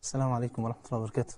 السلام عليكم ورحمة الله وبركاته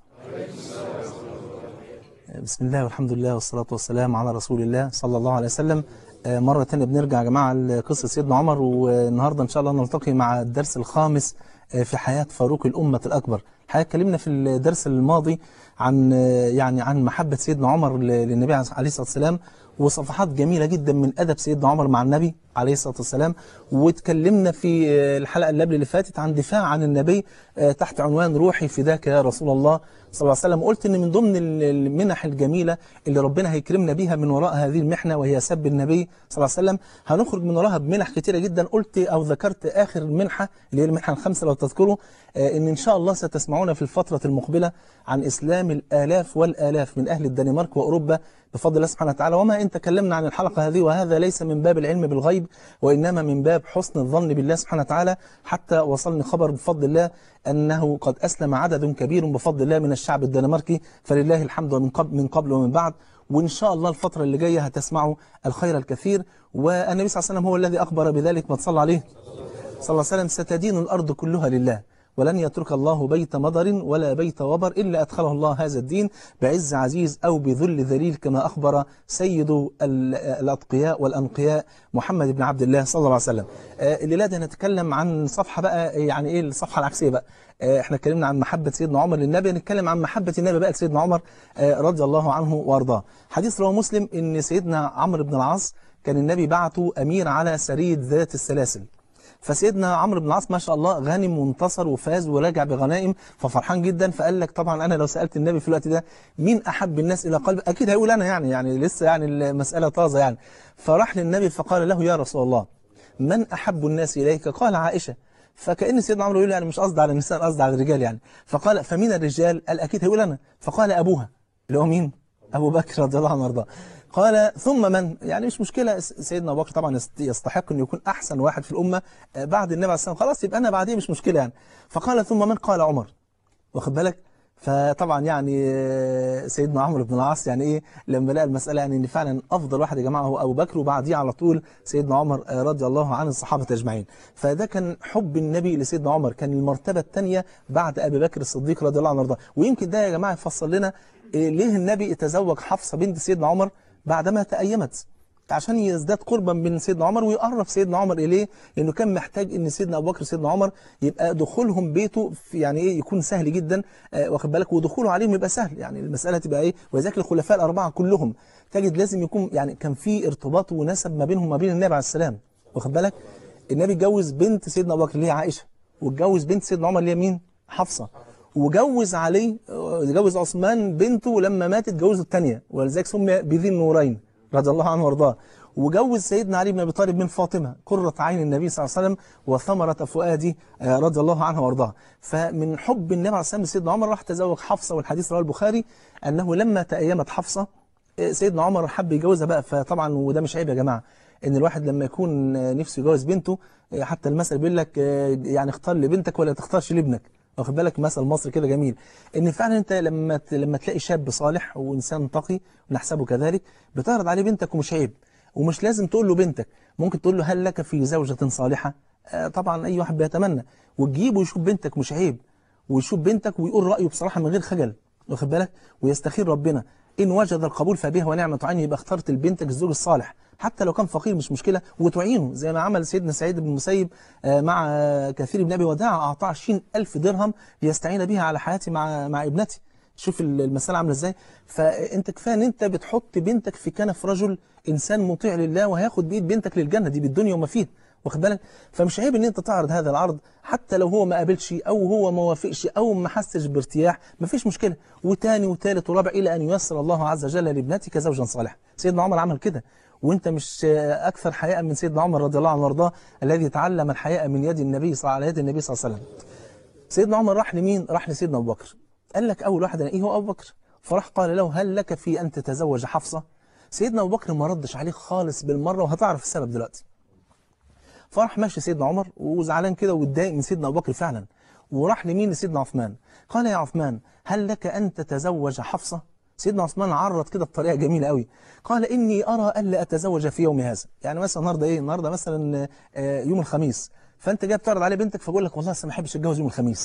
بسم الله والحمد لله والصلاة والسلام على رسول الله صلى الله عليه وسلم آه، مرة تانية بنرجع يا جماعة لقصة سيدنا عمر والنهاردة إن شاء الله نلتقي مع الدرس الخامس آه، في حياة فاروق الأمة الأكبر الحقيقة اتكلمنا في الدرس الماضي عن آه، يعني عن محبة سيدنا عمر ل- للنبي عليه الصلاة والسلام وصفحات جميلة جدا من أدب سيدنا عمر مع النبي عليه الصلاة والسلام واتكلمنا في آه، الحلقة اللي قبل اللي فاتت عن دفاع عن النبي آه، تحت عنوان روحي فداك يا رسول الله صلى الله عليه وسلم قلت ان من ضمن ال- المنح الجميلة اللي ربنا هيكرمنا بيها من وراء هذه المحنة وهي سب النبي صلى الله عليه وسلم هنخرج من وراها بمنح كتيرة جدا قلت او ذكرت اخر المنحة اللي هي المنحة الخامسة لو تذكروا آه، ان ان شاء الله ستسمعون في الفترة المقبلة عن اسلام الالاف والالاف من اهل الدنمارك واوروبا بفضل الله سبحانه وتعالى وما ان تكلمنا عن الحلقة هذه وهذا ليس من باب العلم بالغيب وانما من باب حسن الظن بالله سبحانه وتعالى حتى وصلني خبر بفضل الله أنه قد أسلم عدد كبير بفضل الله من الشعب الدنماركي فلله الحمد من قبل, من قبل ومن بعد وإن شاء الله الفترة اللي جاية هتسمعوا الخير الكثير والنبي صلى الله عليه وسلم هو الذي أخبر بذلك ما تصلى عليه صلى الله عليه وسلم ستدين الأرض كلها لله ولن يترك الله بيت مضر ولا بيت وبر إلا أدخله الله هذا الدين بعز عزيز أو بذل ذليل كما أخبر سيد ال- الأتقياء والأنقياء محمد بن عبد الله صلى الله عليه وسلم آه، الليلة دي هنتكلم عن صفحة بقى يعني إيه الصفحة العكسية بقى آه، احنا اتكلمنا عن محبة سيدنا عمر للنبي نتكلم عن محبة النبي بقى لسيدنا عمر آه، رضي الله عنه وارضاه حديث رواه مسلم ان سيدنا عمرو بن العاص كان النبي بعته امير على سرية ذات السلاسل فسيدنا عمرو بن العاص ما شاء الله غانم وانتصر وفاز وراجع بغنائم ففرحان جدا فقال لك طبعا انا لو سالت النبي في الوقت ده مين احب الناس الى قلبي اكيد هيقول انا يعني يعني لسه يعني المساله طازه يعني فراح للنبي فقال له يا رسول الله من احب الناس اليك قال عائشه فكأن سيدنا عمرو يقول يعني مش قصدي على النساء قصدي على الرجال يعني فقال فمين الرجال قال اكيد هيقول انا فقال ابوها اللي هو مين ابو بكر رضي الله عنه وارضاه قال ثم من يعني مش مشكلة س- سيدنا أبو بكر طبعا يست- يستحق أن يكون أحسن واحد في الأمة آه، بعد النبي عليه الصلاة والسلام خلاص يبقى أنا بعديه مش مشكلة يعني فقال ثم من قال عمر واخد بالك فطبعا يعني آه، سيدنا عمرو بن العاص يعني ايه لما لقى المسألة يعني ان فعلا افضل واحد يا جماعة هو ابو بكر وبعديه على طول سيدنا عمر آه، رضي الله عن الصحابة اجمعين فده كان حب النبي لسيدنا عمر كان المرتبة الثانية بعد ابي بكر الصديق رضي الله عنه وارضاه ويمكن ده يا جماعة يفصل لنا آه، ليه النبي تزوج حفصة بنت سيدنا عمر بعدما تأيمت عشان يزداد قربا من سيدنا عمر ويقرب سيدنا عمر إليه لأنه كان محتاج أن سيدنا أبو بكر وسيدنا عمر يبقى دخولهم بيته في يعني إيه يكون سهل جدا آه، واخد بالك ودخوله عليهم يبقى سهل يعني المسألة تبقى إيه ولذلك الخلفاء الأربعة كلهم تجد لازم يكون يعني كان في ارتباط ونسب ما بينهم وما بين النبي عليه السلام واخد بالك النبي اتجوز بنت سيدنا أبو بكر اللي هي عائشة واتجوز بنت سيدنا عمر اللي هي مين حفصة وجوز عليه جوز عثمان بنته لما ماتت جوزه الثانية ولذلك سمي بذي النورين رضي الله عنه وارضاه وجوز سيدنا علي بن ابي طالب من فاطمه قره عين النبي صلى الله عليه وسلم وثمره فؤاده آه، رضي الله عنه وارضاه فمن حب النبي عليه الصلاه والسلام لسيدنا عمر راح تزوج حفصه والحديث رواه البخاري انه لما تأيمت حفصه آه، سيدنا عمر حب يجوزها بقى فطبعا وده مش عيب يا جماعه ان الواحد لما يكون آه، نفسه يجوز بنته آه، حتى المثل بيقول لك آه، يعني اختار لبنتك ولا تختارش لابنك واخد بالك مثل مصر كده جميل ان فعلا انت لما ت- لما تلاقي شاب صالح وانسان تقي ونحسبه كذلك بتعرض عليه بنتك ومش عيب ومش لازم تقول له بنتك ممكن تقول له هل لك في زوجة صالحة آه طبعا اي واحد بيتمنى وتجيبه ويشوف بنتك مش عيب ويشوف بنتك ويقول رأيه بصراحة من غير خجل واخد بالك ويستخير ربنا إن وجد القبول فبها ونعمة عين يبقى اخترت لبنتك الزوج الصالح حتى لو كان فقير مش مشكلة وتعينه زي ما عمل سيدنا سعيد بن المسيب آه، مع آه، كثير بن أبي وداع أعطاه 20 ألف درهم ليستعين بها على حياتي مع مع ابنتي شوف ال- المسألة عاملة ازاي فانت كفايه ان انت بتحط بنتك في كنف رجل انسان مطيع لله وهياخد بايد بنتك للجنة دي بالدنيا وما فيها واخد بالك فمش عيب ان انت تعرض هذا العرض حتى لو هو ما قابلش او هو ما وافقش او ما حسش بارتياح مفيش مشكله وتاني وتالت ورابع الى ان ييسر الله عز وجل لابنتك زوجا صالحا سيدنا عمر عمل كده وانت مش آه، اكثر حياء من سيدنا عمر رضي الله عنه وارضاه الذي تعلم الحياء من يد النبي صلى على يد النبي صلى الله عليه وسلم سيدنا عمر راح لمين راح لسيدنا ابو بكر قال لك اول واحد ايه هو ابو بكر فراح قال له هل لك في ان تتزوج حفصه سيدنا ابو بكر ما ردش عليه خالص بالمره وهتعرف السبب دلوقتي فراح ماشي سيدنا عمر وزعلان كده واتضايق من سيدنا ابو بكر فعلا وراح لمين لسيدنا عثمان قال يا عثمان هل لك ان تتزوج حفصه سيدنا عثمان عرض كده بطريقه جميله قوي قال اني ارى الا اتزوج في يوم هذا يعني مثلا النهارده ايه النهارده مثلا آه، يوم الخميس فانت جاي بتعرض عليه بنتك فبقول لك والله أصل ما احبش اتجوز يوم الخميس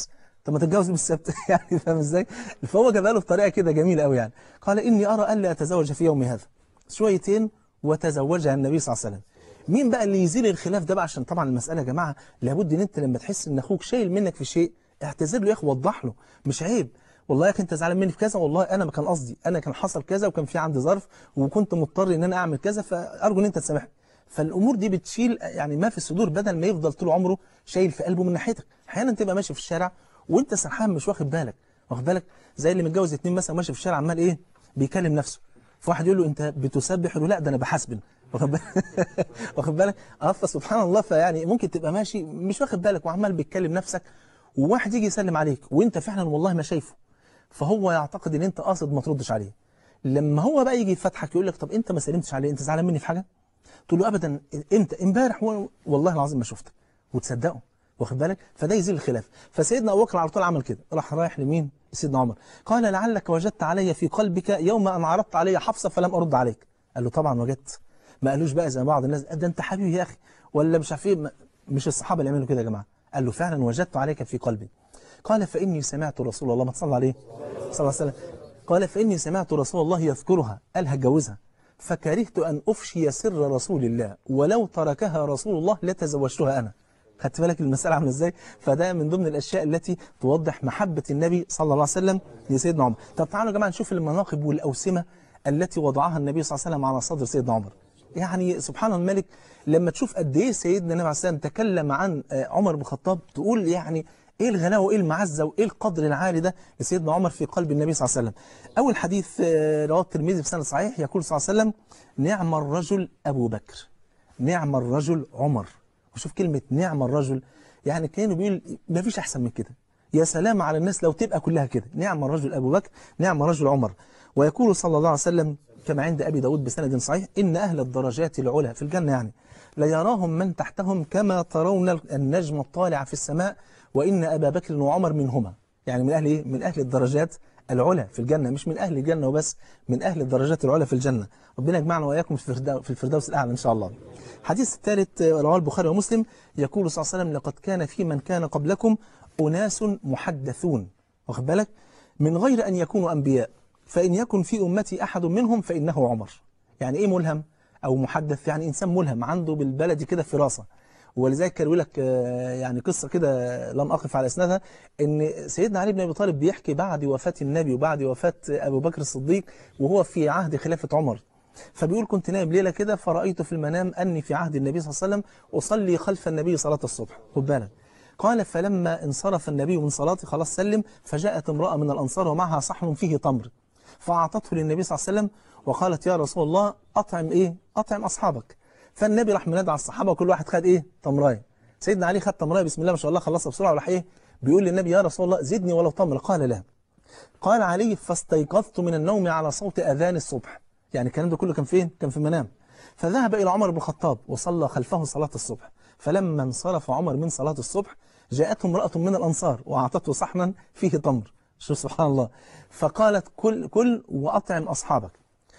طب ما تتجوز بالسبت يعني فاهم ازاي فهو جابها له بطريقه كده جميله قوي يعني قال اني ارى الا اتزوج في يوم هذا شويتين وتزوجها النبي صلى الله عليه وسلم مين بقى اللي يزيل الخلاف ده بقى عشان طبعا المساله يا جماعه لابد ان انت لما تحس ان اخوك شايل منك في شيء اعتذر له يا اخي وضح له مش عيب والله يا اخي انت زعلان مني في كذا والله انا ما كان قصدي انا كان حصل كذا وكان في عندي ظرف وكنت مضطر ان انا اعمل كذا فارجو ان انت تسامحني فالامور دي بتشيل يعني ما في الصدور بدل ما يفضل طول عمره شايل في قلبه من ناحيتك احيانا تبقى ماشي في الشارع وانت سرحان مش واخد بالك واخد بالك زي اللي متجوز اتنين مثلا ماشي في الشارع عمال ايه بيكلم نفسه فواحد يقول له انت بتسبح يقول له لا ده انا بحاسبن واخد بالك واخد بالك اه فسبحان الله فيعني ممكن تبقى ماشي مش واخد بالك وعمال بيتكلم نفسك وواحد يجي يسلم عليك وانت فعلا والله ما شايفه فهو يعتقد ان انت قاصد ما تردش عليه لما هو بقى يجي يفتحك يقول لك طب انت ما سلمتش عليه انت زعلان مني في حاجه تقول له ابدا امتى امبارح و- والله العظيم ما شفتك وتصدقه واخد بالك فده يزيل الخلاف فسيدنا ابو بكر على طول عمل كده راح رايح لمين سيدنا عمر قال لعلك وجدت علي في قلبك يوم ان عرضت علي حفصه فلم ارد عليك قال له طبعا وجدت ما قالوش بقى زي بعض الناس ده انت حبيبي يا اخي ولا مش عارف ايه ما- مش الصحابه اللي يعملوا كده يا جماعه قال له فعلا وجدت عليك في قلبي قال فاني سمعت رسول الله ما تصلى عليه صلى الله عليه وسلم قال فاني سمعت رسول الله يذكرها قال هتجوزها فكرهت ان افشي سر رسول الله ولو تركها رسول الله لتزوجتها انا خدت بالك المسألة عاملة ازاي فده من ضمن الأشياء التي توضح محبة النبي صلى الله عليه وسلم لسيدنا عمر طب تعالوا يا جماعة نشوف المناقب والأوسمة التي وضعها النبي صلى الله عليه وسلم على صدر سيدنا عمر يعني سبحان الملك لما تشوف قد ايه سيدنا النبي عليه الصلاه والسلام تكلم عن آه، عمر بن الخطاب تقول يعني ايه الغلاوه وايه المعزه وايه القدر العالي ده لسيدنا عمر في قلب النبي صلى الله عليه وسلم. اول حديث آه، رواه الترمذي بسند صحيح يقول صلى الله عليه وسلم نعم الرجل ابو بكر نعم الرجل عمر وشوف كلمه نعم الرجل يعني كانوا بيقول ما فيش احسن من كده يا سلام على الناس لو تبقى كلها كده نعم الرجل ابو بكر نعم الرجل عمر ويقول صلى الله عليه وسلم كما عند ابي داود بسند صحيح ان اهل الدرجات العلى في الجنه يعني ليراهم من تحتهم كما ترون النجم الطالع في السماء وإن أبا بكر وعمر منهما يعني من أهل إيه؟ من أهل الدرجات العلى في الجنة مش من أهل الجنة وبس من أهل الدرجات العلى في الجنة ربنا يجمعنا وإياكم في الفردو- في الفردوس الأعلى إن شاء الله الحديث الثالث آه، رواه البخاري ومسلم يقول صلى الله عليه وسلم لقد كان في من كان قبلكم أناس محدثون واخد بالك من غير أن يكونوا أنبياء فإن يكن في أمتي أحد منهم فإنه عمر يعني إيه ملهم أو محدث يعني إنسان ملهم عنده بالبلد كده فراسة ولذلك كان يقول لك آه، يعني قصة كده لم أقف على إسنادها إن سيدنا علي بن أبي طالب بيحكي بعد وفاة النبي وبعد وفاة أبو بكر الصديق وهو في عهد خلافة عمر فبيقول كنت نايم ليلة كده فرأيت في المنام أني في عهد النبي صلى الله عليه وسلم أصلي خلف النبي صلاة الصبح خد بالك قال فلما انصرف النبي من صلاته خلاص سلم فجاءت امرأة من الأنصار ومعها صحن فيه تمر فأعطته للنبي صلى الله عليه وسلم وقالت يا رسول الله أطعم إيه؟ أطعم أصحابك فالنبي راح منادى على الصحابة وكل واحد خد إيه؟ تمراية سيدنا علي خد تمراية بسم الله ما شاء الله خلصها بسرعة وراح إيه؟ بيقول للنبي يا رسول الله زدني ولو تمر قال لا قال علي فاستيقظت من النوم على صوت أذان الصبح يعني الكلام ده كله كان فين؟ كان في المنام فذهب إلى عمر بن الخطاب وصلى خلفه صلاة الصبح فلما انصرف عمر من صلاة الصبح جاءته امرأة من الأنصار وأعطته صحنا فيه تمر شوف سبحان الله فقالت كل كل وأطعم أصحابك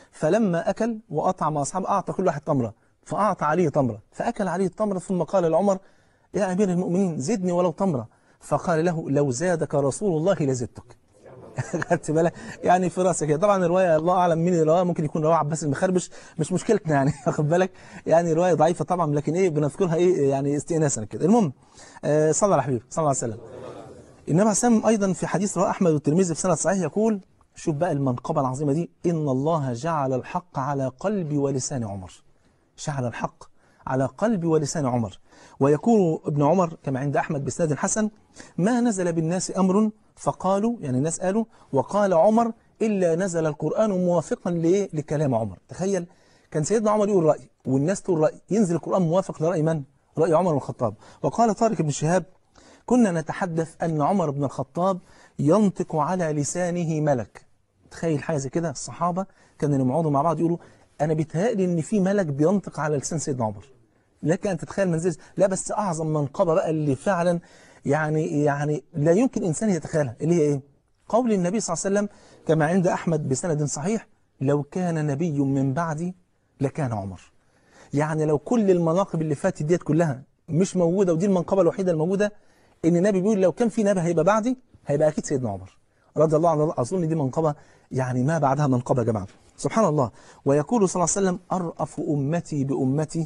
فلما أكل وأطعم أصحابه أعطى كل واحد تمرة فأعطى عليه تمرة فأكل عليه التمرة ثم قال لعمر يا أمير المؤمنين زدني ولو تمرة فقال له لو زادك رسول الله لزدتك خدت بالك يعني في راسك كده طبعا الروايه الله اعلم مين اللي رواها ممكن يكون رواه عباس المخربش مش مشكلتنا يعني واخد بالك يعني روايه ضعيفه طبعا لكن ايه بنذكرها ايه يعني استئناسا كده المهم آه صلى على حبيبي صلى الله عليه وسلم النبي عليه الصلاه والسلام ايضا في حديث رواه احمد والترمذي في سند صحيح يقول شوف بقى المنقبه العظيمه دي ان الله جعل الحق على قلب ولسان عمر جعل الحق على قلب ولسان عمر ويقول ابن عمر كما عند أحمد بسناد حسن ما نزل بالناس أمر فقالوا يعني الناس قالوا وقال عمر إلا نزل القرآن موافقا لإيه؟ لكلام عمر تخيل كان سيدنا عمر يقول رأي والناس تقول رأي ينزل القرآن موافق لرأي من؟ رأي عمر بن الخطاب وقال طارق بن شهاب كنا نتحدث أن عمر بن الخطاب ينطق على لسانه ملك تخيل حاجة زي كده الصحابة كانوا لما يقعدوا مع بعض يقولوا أنا بيتهيألي إن في ملك بينطق على لسان سيدنا عمر لك أن تتخيل منزل لا بس أعظم منقبة بقى اللي فعلا يعني يعني لا يمكن إنسان يتخيلها اللي هي إيه؟ قول النبي صلى الله عليه وسلم كما عند أحمد بسند صحيح لو كان نبي من بعدي لكان عمر يعني لو كل المناقب اللي فاتت ديت كلها مش موجودة ودي المنقبة الوحيدة الموجودة إن النبي بيقول لو كان في نبي هيبقى بعدي هيبقى اكيد سيدنا عمر رضي الله عنه اظن دي منقبه يعني ما بعدها منقبه يا جماعه سبحان الله ويقول صلى الله عليه وسلم ارأف امتي بامتي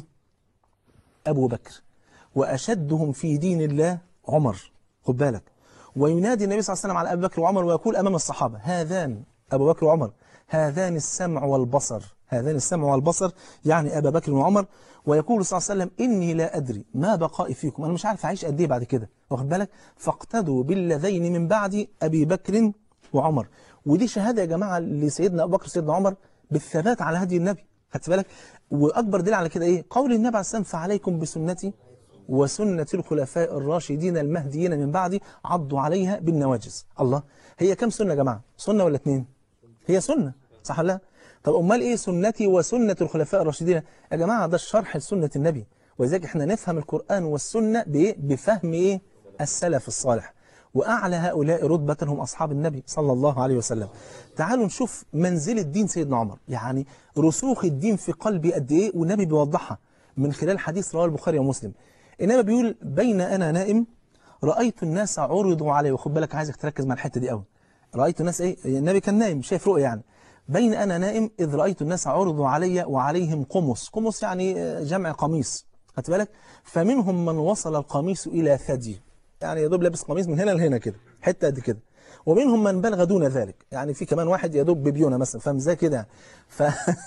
ابو بكر واشدهم في دين الله عمر خد بالك وينادي النبي صلى الله عليه وسلم على ابي بكر وعمر ويقول امام الصحابه هذان ابو بكر وعمر هذان السمع والبصر هذان السمع والبصر يعني ابا بكر وعمر ويقول صلى الله عليه وسلم اني لا ادري ما بقائي فيكم انا مش عارف اعيش قد ايه بعد كده واخد بالك فاقتدوا بالذين من بعد ابي بكر وعمر ودي شهاده يا جماعه لسيدنا ابو بكر وسيدنا عمر بالثبات على هدي النبي خدت بالك واكبر دليل على كده ايه قول النبي عليه السلام فعليكم بسنتي وسنة الخلفاء الراشدين المهديين من بعدي عضوا عليها بالنواجز الله هي كم سنة يا جماعة سنة ولا اتنين هي سنة صح ولا لا طب امال ايه سنتي وسنة الخلفاء الراشدين يا جماعة ده الشرح لسنة النبي ولذلك احنا نفهم القرآن والسنة بايه بفهم ايه السلف الصالح وأعلى هؤلاء رتبة هم أصحاب النبي صلى الله عليه وسلم تعالوا نشوف منزل الدين سيدنا عمر يعني رسوخ الدين في قلبي قد إيه والنبي بيوضحها من خلال حديث رواه البخاري ومسلم إنما بيقول بين أنا نائم رأيت الناس عرضوا علي وخد بالك عايزك تركز مع الحتة دي قوي رأيت الناس إيه النبي كان نايم شايف رؤية يعني بين أنا نائم إذ رأيت الناس عرضوا علي وعليهم قمص قمص يعني جمع قميص خدت بالك فمنهم من وصل القميص إلى ثدي يعني يا دوب لابس قميص من هنا لهنا كده حته قد كده ومنهم من بلغ دون ذلك يعني في كمان واحد يا دوب ببيونه مثلا فاهم ازاي كده ف...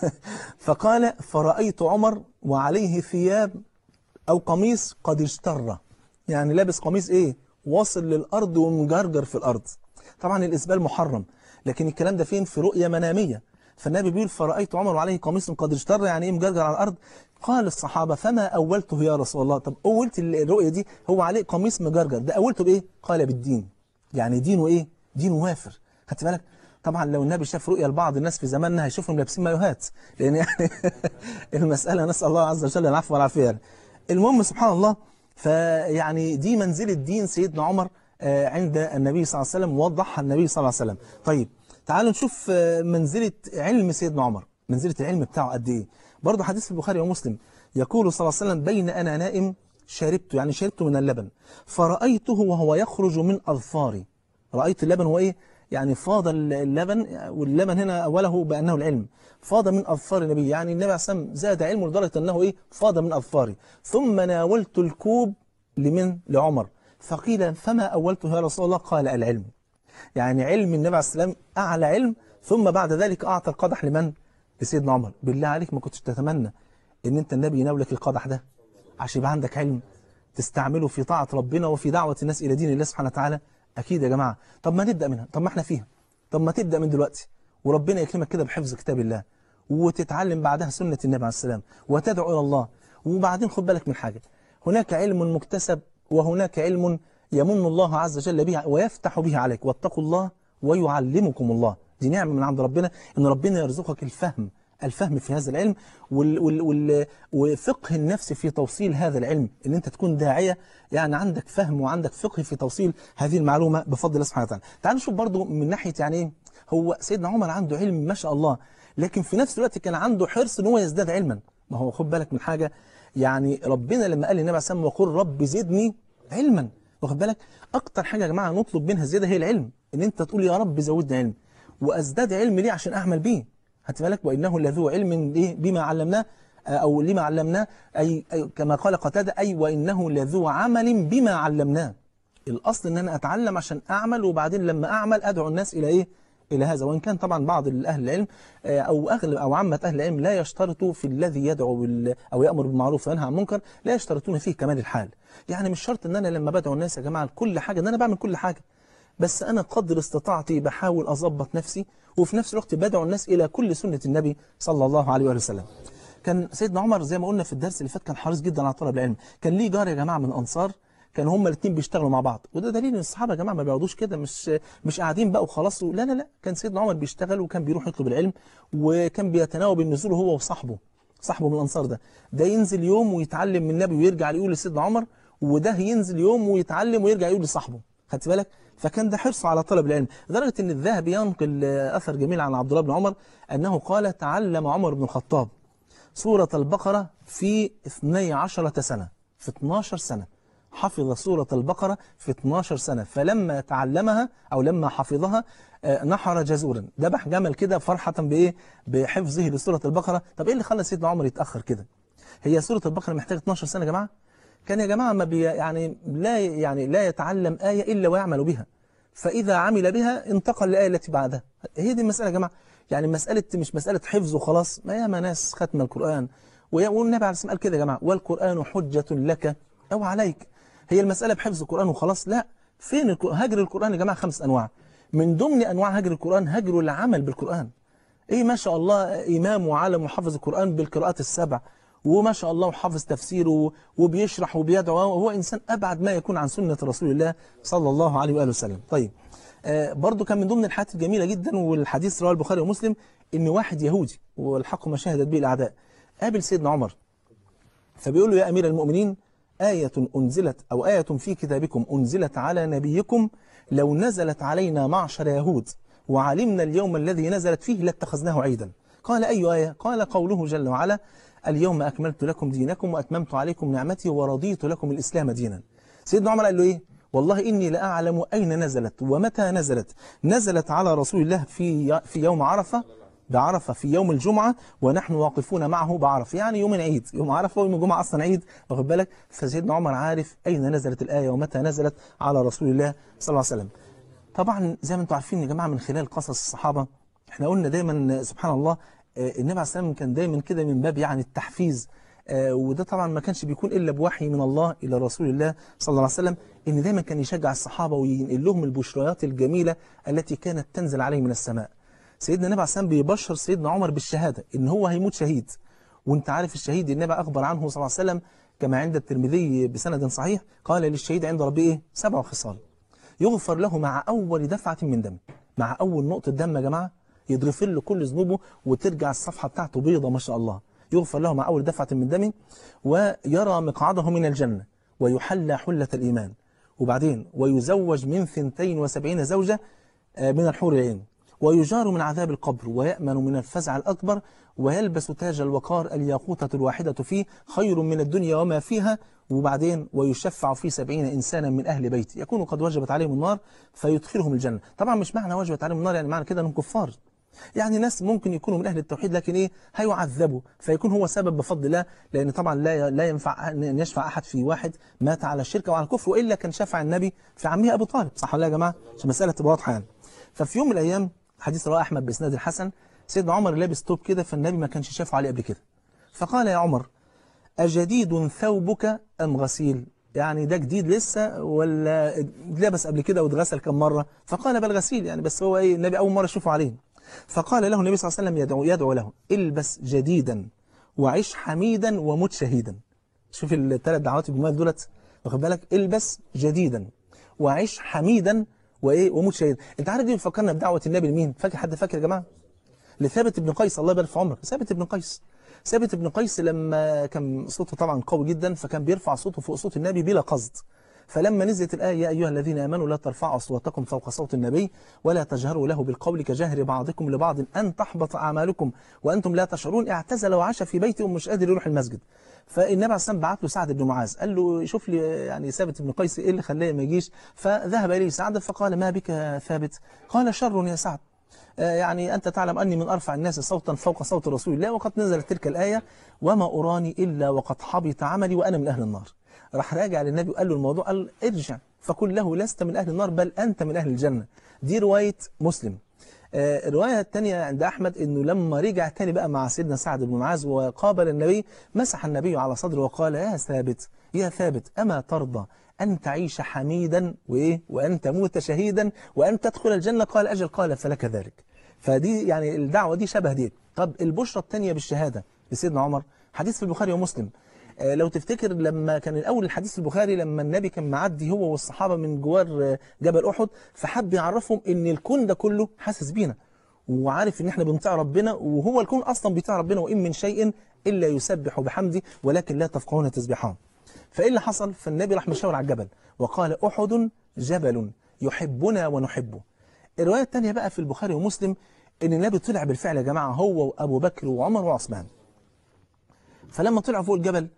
فقال فرأيت عمر وعليه ثياب أو قميص قد اشتر يعني لابس قميص ايه واصل للأرض ومجرجر في الأرض طبعا الإسبال محرم لكن الكلام ده فين في رؤية منامية فالنبي بيقول فرأيت عمر وعليه قميص قد اشتر يعني ايه مجرجر على الأرض قال الصحابة فما أولته يا رسول الله طب أولت الرؤية دي هو عليه قميص مجرجر ده أولته بإيه قال بالدين يعني دينه إيه دينه وافر خدت بالك طبعا لو النبي شاف رؤيا لبعض الناس في زماننا هيشوفهم لابسين مايوهات لأن يعني المسألة نسأل الله عز وجل العفو والعافية يعني. المهم سبحان الله فيعني دي منزلة دين سيدنا عمر عند النبي صلى الله عليه وسلم وضحها النبي صلى الله عليه وسلم طيب تعالوا نشوف منزلة علم سيدنا عمر منزلة العلم بتاعه قد ايه برضه حديث في البخاري ومسلم يقول صلى الله عليه وسلم بين أنا نائم شربت يعني شربت من اللبن فرأيته وهو يخرج من أظفاري رأيت اللبن هو إيه يعني فاض اللبن واللبن هنا أوله بأنه العلم فاض من أظفار النبي يعني النبي عليه السلام زاد علمه لدرجة أنه إيه فاض من أظفاري ثم ناولت الكوب لمن لعمر فقيل فما أولته يا رسول الله قال العلم يعني علم النبي عليه السلام أعلى علم ثم بعد ذلك أعطى القدح لمن لسيدنا عمر بالله عليك ما كنتش تتمنى ان انت النبي يناولك القدح ده عشان يبقى عندك علم تستعمله في طاعة ربنا وفي دعوة الناس إلى دين الله سبحانه وتعالى أكيد يا جماعة طب ما نبدأ منها طب ما احنا فيها طب ما تبدأ من دلوقتي وربنا يكرمك كده بحفظ كتاب الله وتتعلم بعدها سنة النبي عليه السلام وتدعو إلى الله وبعدين خد بالك من حاجة هناك علم مكتسب وهناك علم يمن الله عز وجل به ويفتح به عليك واتقوا الله ويعلمكم الله دي نعمة من عند ربنا ان ربنا يرزقك الفهم الفهم في هذا العلم وال وال وال وفقه النفس في توصيل هذا العلم ان انت تكون داعية يعني عندك فهم وعندك فقه في توصيل هذه المعلومة بفضل الله سبحانه وتعالى تعال نشوف برضو من ناحية يعني ايه هو سيدنا عمر عنده علم ما شاء الله لكن في نفس الوقت كان عنده حرص ان هو يزداد علما ما هو خد بالك من حاجة يعني ربنا لما قال للنبي عليه الصلاه والسلام وقل رب زدني علما واخد بالك اكتر حاجة يا جماعة نطلب منها الزيادة هي العلم ان انت تقول يا رب زودني علم وازداد علم ليه عشان اعمل بيه هات بالك وانه لذو علم ايه بما علمناه او لما علمناه أي, أي كما قال قتاده اي وانه لذو عمل بما علمناه الاصل ان انا اتعلم عشان اعمل وبعدين لما اعمل ادعو الناس الى ايه الى هذا وان كان طبعا بعض اهل العلم او اغلب او عامه اهل العلم لا يشترطوا في الذي يدعو بال او يامر بالمعروف وينهى عن المنكر لا يشترطون فيه كمال الحال يعني مش شرط ان انا لما بدعو الناس يا جماعه لكل حاجه ان انا بعمل كل حاجه بس أنا قدر استطاعتي بحاول أظبط نفسي وفي نفس الوقت بدعو الناس إلى كل سنة النبي صلى الله عليه وسلم كان سيدنا عمر زي ما قلنا في الدرس اللي فات كان حريص جدا على طلب العلم كان ليه جار يا جماعة من أنصار كانوا هما الاثنين بيشتغلوا مع بعض وده دليل ان الصحابه يا جماعه ما بيقعدوش كده مش مش قاعدين بقى وخلاص لا لا لا كان سيدنا عمر بيشتغل وكان بيروح يطلب العلم وكان بيتناوب النزول هو وصاحبه صاحبه من الانصار ده ده ينزل يوم ويتعلم من النبي ويرجع يقول لسيدنا عمر وده ينزل يوم ويتعلم ويرجع يقول لصاحبه خدت بالك فكان ده حرصه على طلب العلم لدرجة ان الذهبي ينقل أثر جميل عن عبد الله بن عمر أنه قال تعلم عمر بن الخطاب سورة البقرة في 12 سنة في 12 سنة حفظ سورة البقرة في 12 سنة فلما تعلمها أو لما حفظها آه، نحر جزورا ذبح جمل كده فرحة بإيه بحفظه لسورة البقرة طب إيه اللي خلى سيدنا عمر يتأخر كده هي سورة البقرة محتاجة 12 سنة يا جماعة كان يا جماعة ما بي يعني لا يعني لا يتعلم آية إلا ويعمل بها فإذا عمل بها انتقل للآية التي بعدها هي دي المسألة يا جماعة يعني مسألة مش مسألة حفظ وخلاص ما ياما ناس ختم القرآن ويا- والنبي عليه الصلاة والسلام قال كده يا جماعة والقرآن حجة لك أو عليك هي المسألة بحفظ القرآن وخلاص لا فين القرآن هجر القرآن يا جماعة خمس أنواع من ضمن أنواع هجر القرآن هجر العمل بالقرآن ايه ما شاء الله امام وعالم وحافظ القرآن بالقراءات السبع وما شاء الله وحافظ تفسيره وبيشرح وبيدعو وهو إنسان أبعد ما يكون عن سنة رسول الله صلى الله عليه وآله وسلم طيب آه برضو كان من ضمن الحاجات الجميلة جدا والحديث رواه البخاري ومسلم إن واحد يهودي والحق ما شهدت به الأعداء قابل سيدنا عمر فبيقول له يا أمير المؤمنين آية أنزلت أو آية في كتابكم أنزلت على نبيكم لو نزلت علينا معشر يهود وعلمنا اليوم الذي نزلت فيه لاتخذناه عيدا قال أي آية؟ قال قوله جل وعلا اليوم أكملت لكم دينكم وأتممت عليكم نعمتي ورضيت لكم الإسلام دينا سيدنا عمر قال له إيه؟ والله إني لأعلم أين نزلت ومتى نزلت نزلت على رسول الله في في يوم عرفة بعرفة في يوم الجمعة ونحن واقفون معه بعرفة يعني يوم العيد يوم عرفة ويوم الجمعة أصلا عيد واخد بالك فسيدنا عمر عارف أين نزلت الآية ومتى نزلت على رسول الله صلى الله عليه وسلم طبعا زي ما انتم عارفين يا جماعة من خلال قصص الصحابة احنا قلنا دايما سبحان الله آه، النبي عليه السلام كان دايما كده من باب يعني التحفيز آه، وده طبعا ما كانش بيكون إلا بوحي من الله إلى رسول الله صلى الله عليه وسلم إن دايما كان يشجع الصحابة وينقل لهم البشريات الجميلة التي كانت تنزل عليه من السماء سيدنا النبي عليه السلام بيبشر سيدنا عمر بالشهادة إن هو هيموت شهيد وانت عارف الشهيد النبي أخبر عنه صلى الله عليه وسلم كما عند الترمذي بسند صحيح قال للشهيد عند ربه إيه سبع خصال يغفر له مع أول دفعة من دم مع أول نقطة دم يا جماعة يتغفر له كل ذنوبه وترجع الصفحة بتاعته بيضة ما شاء الله يغفر له مع أول دفعة من دم ويرى مقعده من الجنة ويحلى حلة الإيمان وبعدين ويزوج من ثنتين وسبعين زوجة آه، من الحور العين ويجار من عذاب القبر ويأمن من الفزع الأكبر ويلبس تاج الوقار الياقوتة الواحدة فيه خير من الدنيا وما فيها وبعدين ويشفع في سبعين إنسانا من أهل بيته يكون قد وجبت عليهم النار فيدخلهم الجنة طبعا مش معنى وجبت عليهم النار يعني معنى كده أنهم كفار يعني ناس ممكن يكونوا من أهل التوحيد لكن إيه هيعذبوا فيكون هو سبب بفضل الله لأن طبعا لا لا ينفع أن يشفع أحد في واحد مات على الشرك وعلى الكفر وإلا كان شفع النبي في عمه أبو طالب صح ولا يا جماعة عشان مسألة تبقى واضحة يعني ففي يوم من الأيام حديث رواه أحمد بإسناد الحسن سيدنا عمر لابس توب كده فالنبي ما كانش شافه عليه قبل كده فقال يا عمر أجديد ثوبك أم غسيل يعني ده جديد لسه ولا لبس قبل كده واتغسل كم مرة فقال بل غسيل يعني بس هو ايه النبي أول مرة يشوفه عليه فقال له النبي صلى الله عليه وسلم يدعو, يدعو له البس جديدا وعش حميدا ومت شهيدا شوف الثلاث دعوات الجمال دولت واخد بالك البس جديدا وعش حميدا وايه ومت شهيدا انت عارف دي بتفكرنا بدعوة النبي لمين فاكر حد فاكر يا جماعه لثابت بن قيس الله يبارك في عمرك ثابت بن قيس ثابت بن قيس لما كان صوته طبعا قوي جدا فكان بيرفع صوته فوق صوت النبي بلا قصد فلما نزلت الآية يا أيها الذين آمنوا لا ترفعوا أصواتكم فوق صوت النبي ولا تجهروا له بالقول كجهر بعضكم لبعض أن تحبط أعمالكم وأنتم لا تشعرون اعتزل وعاش في بيته ومش قادر يروح المسجد فالنبي عليه السلام بعت له سعد بن معاذ قال له شوف لي يعني ثابت بن قيس إيه اللي خلاه ما يجيش فذهب إليه سعد فقال ما بك يا ثابت قال شر يا سعد يعني أنت تعلم أني من أرفع الناس صوتا فوق صوت رسول الله وقد نزلت تلك الآية وما أراني إلا وقد حبط عملي وأنا من أهل النار راح راجع للنبي وقال له الموضوع قال ارجع فقل له لست من أهل النار بل أنت من أهل الجنة دي رواية مسلم آه، الرواية الثانية عند أحمد أنه لما رجع تاني بقى مع سيدنا سعد بن معاذ وقابل النبي مسح النبي على صدره وقال يا ثابت يا ثابت أما ترضى أن تعيش حميدا وإيه وأن تموت شهيدا وأن تدخل الجنة قال أجل قال فلك ذلك فدي يعني الدعوة دي شبه دي طب البشرة الثانية بالشهادة لسيدنا عمر حديث في البخاري ومسلم آه، لو تفتكر لما كان الأول الحديث البخاري لما النبي كان معدي هو والصحابة من جوار آه، جبل أحد فحب يعرفهم إن الكون ده كله حاسس بينا وعارف إن إحنا بنطيع ربنا وهو الكون أصلا بيطيع ربنا وإن من شيء إلا يسبح بحمده ولكن لا تفقهون تسبحهم فإيه اللي حصل فالنبي راح مشاور على الجبل وقال أحد جبل يحبنا ونحبه الرواية الثانية بقى في البخاري ومسلم إن النبي طلع بالفعل يا جماعة هو وأبو بكر وعمر وعثمان فلما طلعوا فوق الجبل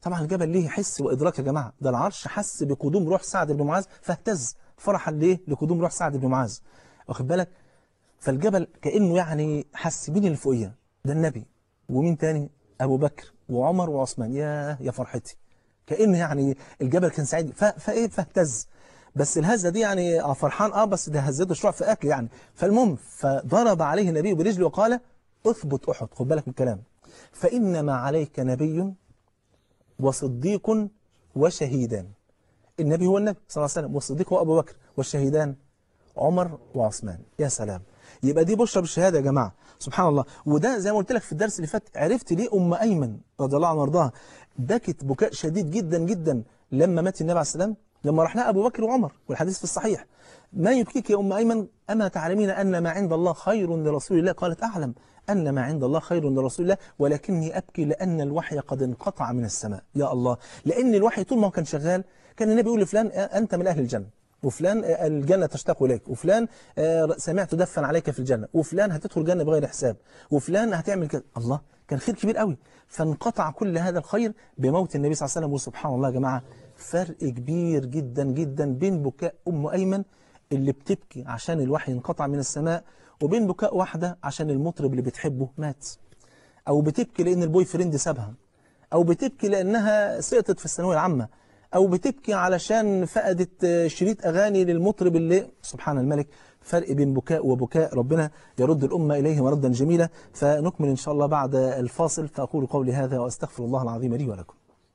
طبعا الجبل ليه حس وإدراك يا جماعة ده العرش حس بقدوم روح سعد بن معاذ فاهتز فرحا ليه لقدوم روح سعد بن معاذ واخد بالك فالجبل كأنه يعني حس مين اللي فوقيه ده النبي ومين تاني أبو بكر وعمر وعثمان يا يا فرحتي كأن يعني الجبل كان سعيد ف- فايه فاهتز بس الهزه دي يعني اه فرحان اه بس ده هزته شويه في اكل يعني فالمهم فضرب عليه النبي برجله وقال اثبت احد خد بالك من الكلام فانما عليك نبي وصديق وشهيدان النبي هو النبي صلى الله عليه وسلم والصديق هو ابو بكر والشهيدان عمر وعثمان يا سلام يبقى دي بشرى بالشهاده يا جماعه سبحان الله وده زي ما قلت لك في الدرس اللي فات عرفت ليه ام ايمن رضي الله عنها وارضاها بكت بكاء شديد جدا جدا لما مات النبي عليه السلام لما راح لها ابو بكر وعمر والحديث في الصحيح ما يبكيك يا ام ايمن اما تعلمين ان ما عند الله خير لرسول الله قالت اعلم ان ما عند الله خير لرسول الله ولكني ابكي لان الوحي قد انقطع من السماء يا الله لان الوحي طول ما هو كان شغال كان النبي يقول لفلان آه، انت من اهل الجنه وفلان آه، الجنة تشتاق إليك وفلان آه، سمعت دفا عليك في الجنة وفلان هتدخل الجنة بغير حساب وفلان هتعمل كذا الله كان خير كبير قوي فانقطع كل هذا الخير بموت النبي صلى الله عليه وسلم وسبحان الله يا جماعة فرق كبير جدا جدا بين بكاء أم أيمن اللي بتبكي عشان الوحي انقطع من السماء وبين بكاء واحدة عشان المطرب اللي بتحبه مات أو بتبكي لأن البوي فريند سابها أو بتبكي لأنها سقطت في الثانوية العامة أو بتبكي علشان فقدت آه، شريط أغاني للمطرب اللي سبحان الملك فرق بين بكاء وبكاء ربنا يرد الأمة إليه مردا جميلا فنكمل إن شاء الله بعد الفاصل فأقول قولي هذا وأستغفر الله العظيم لي ولكم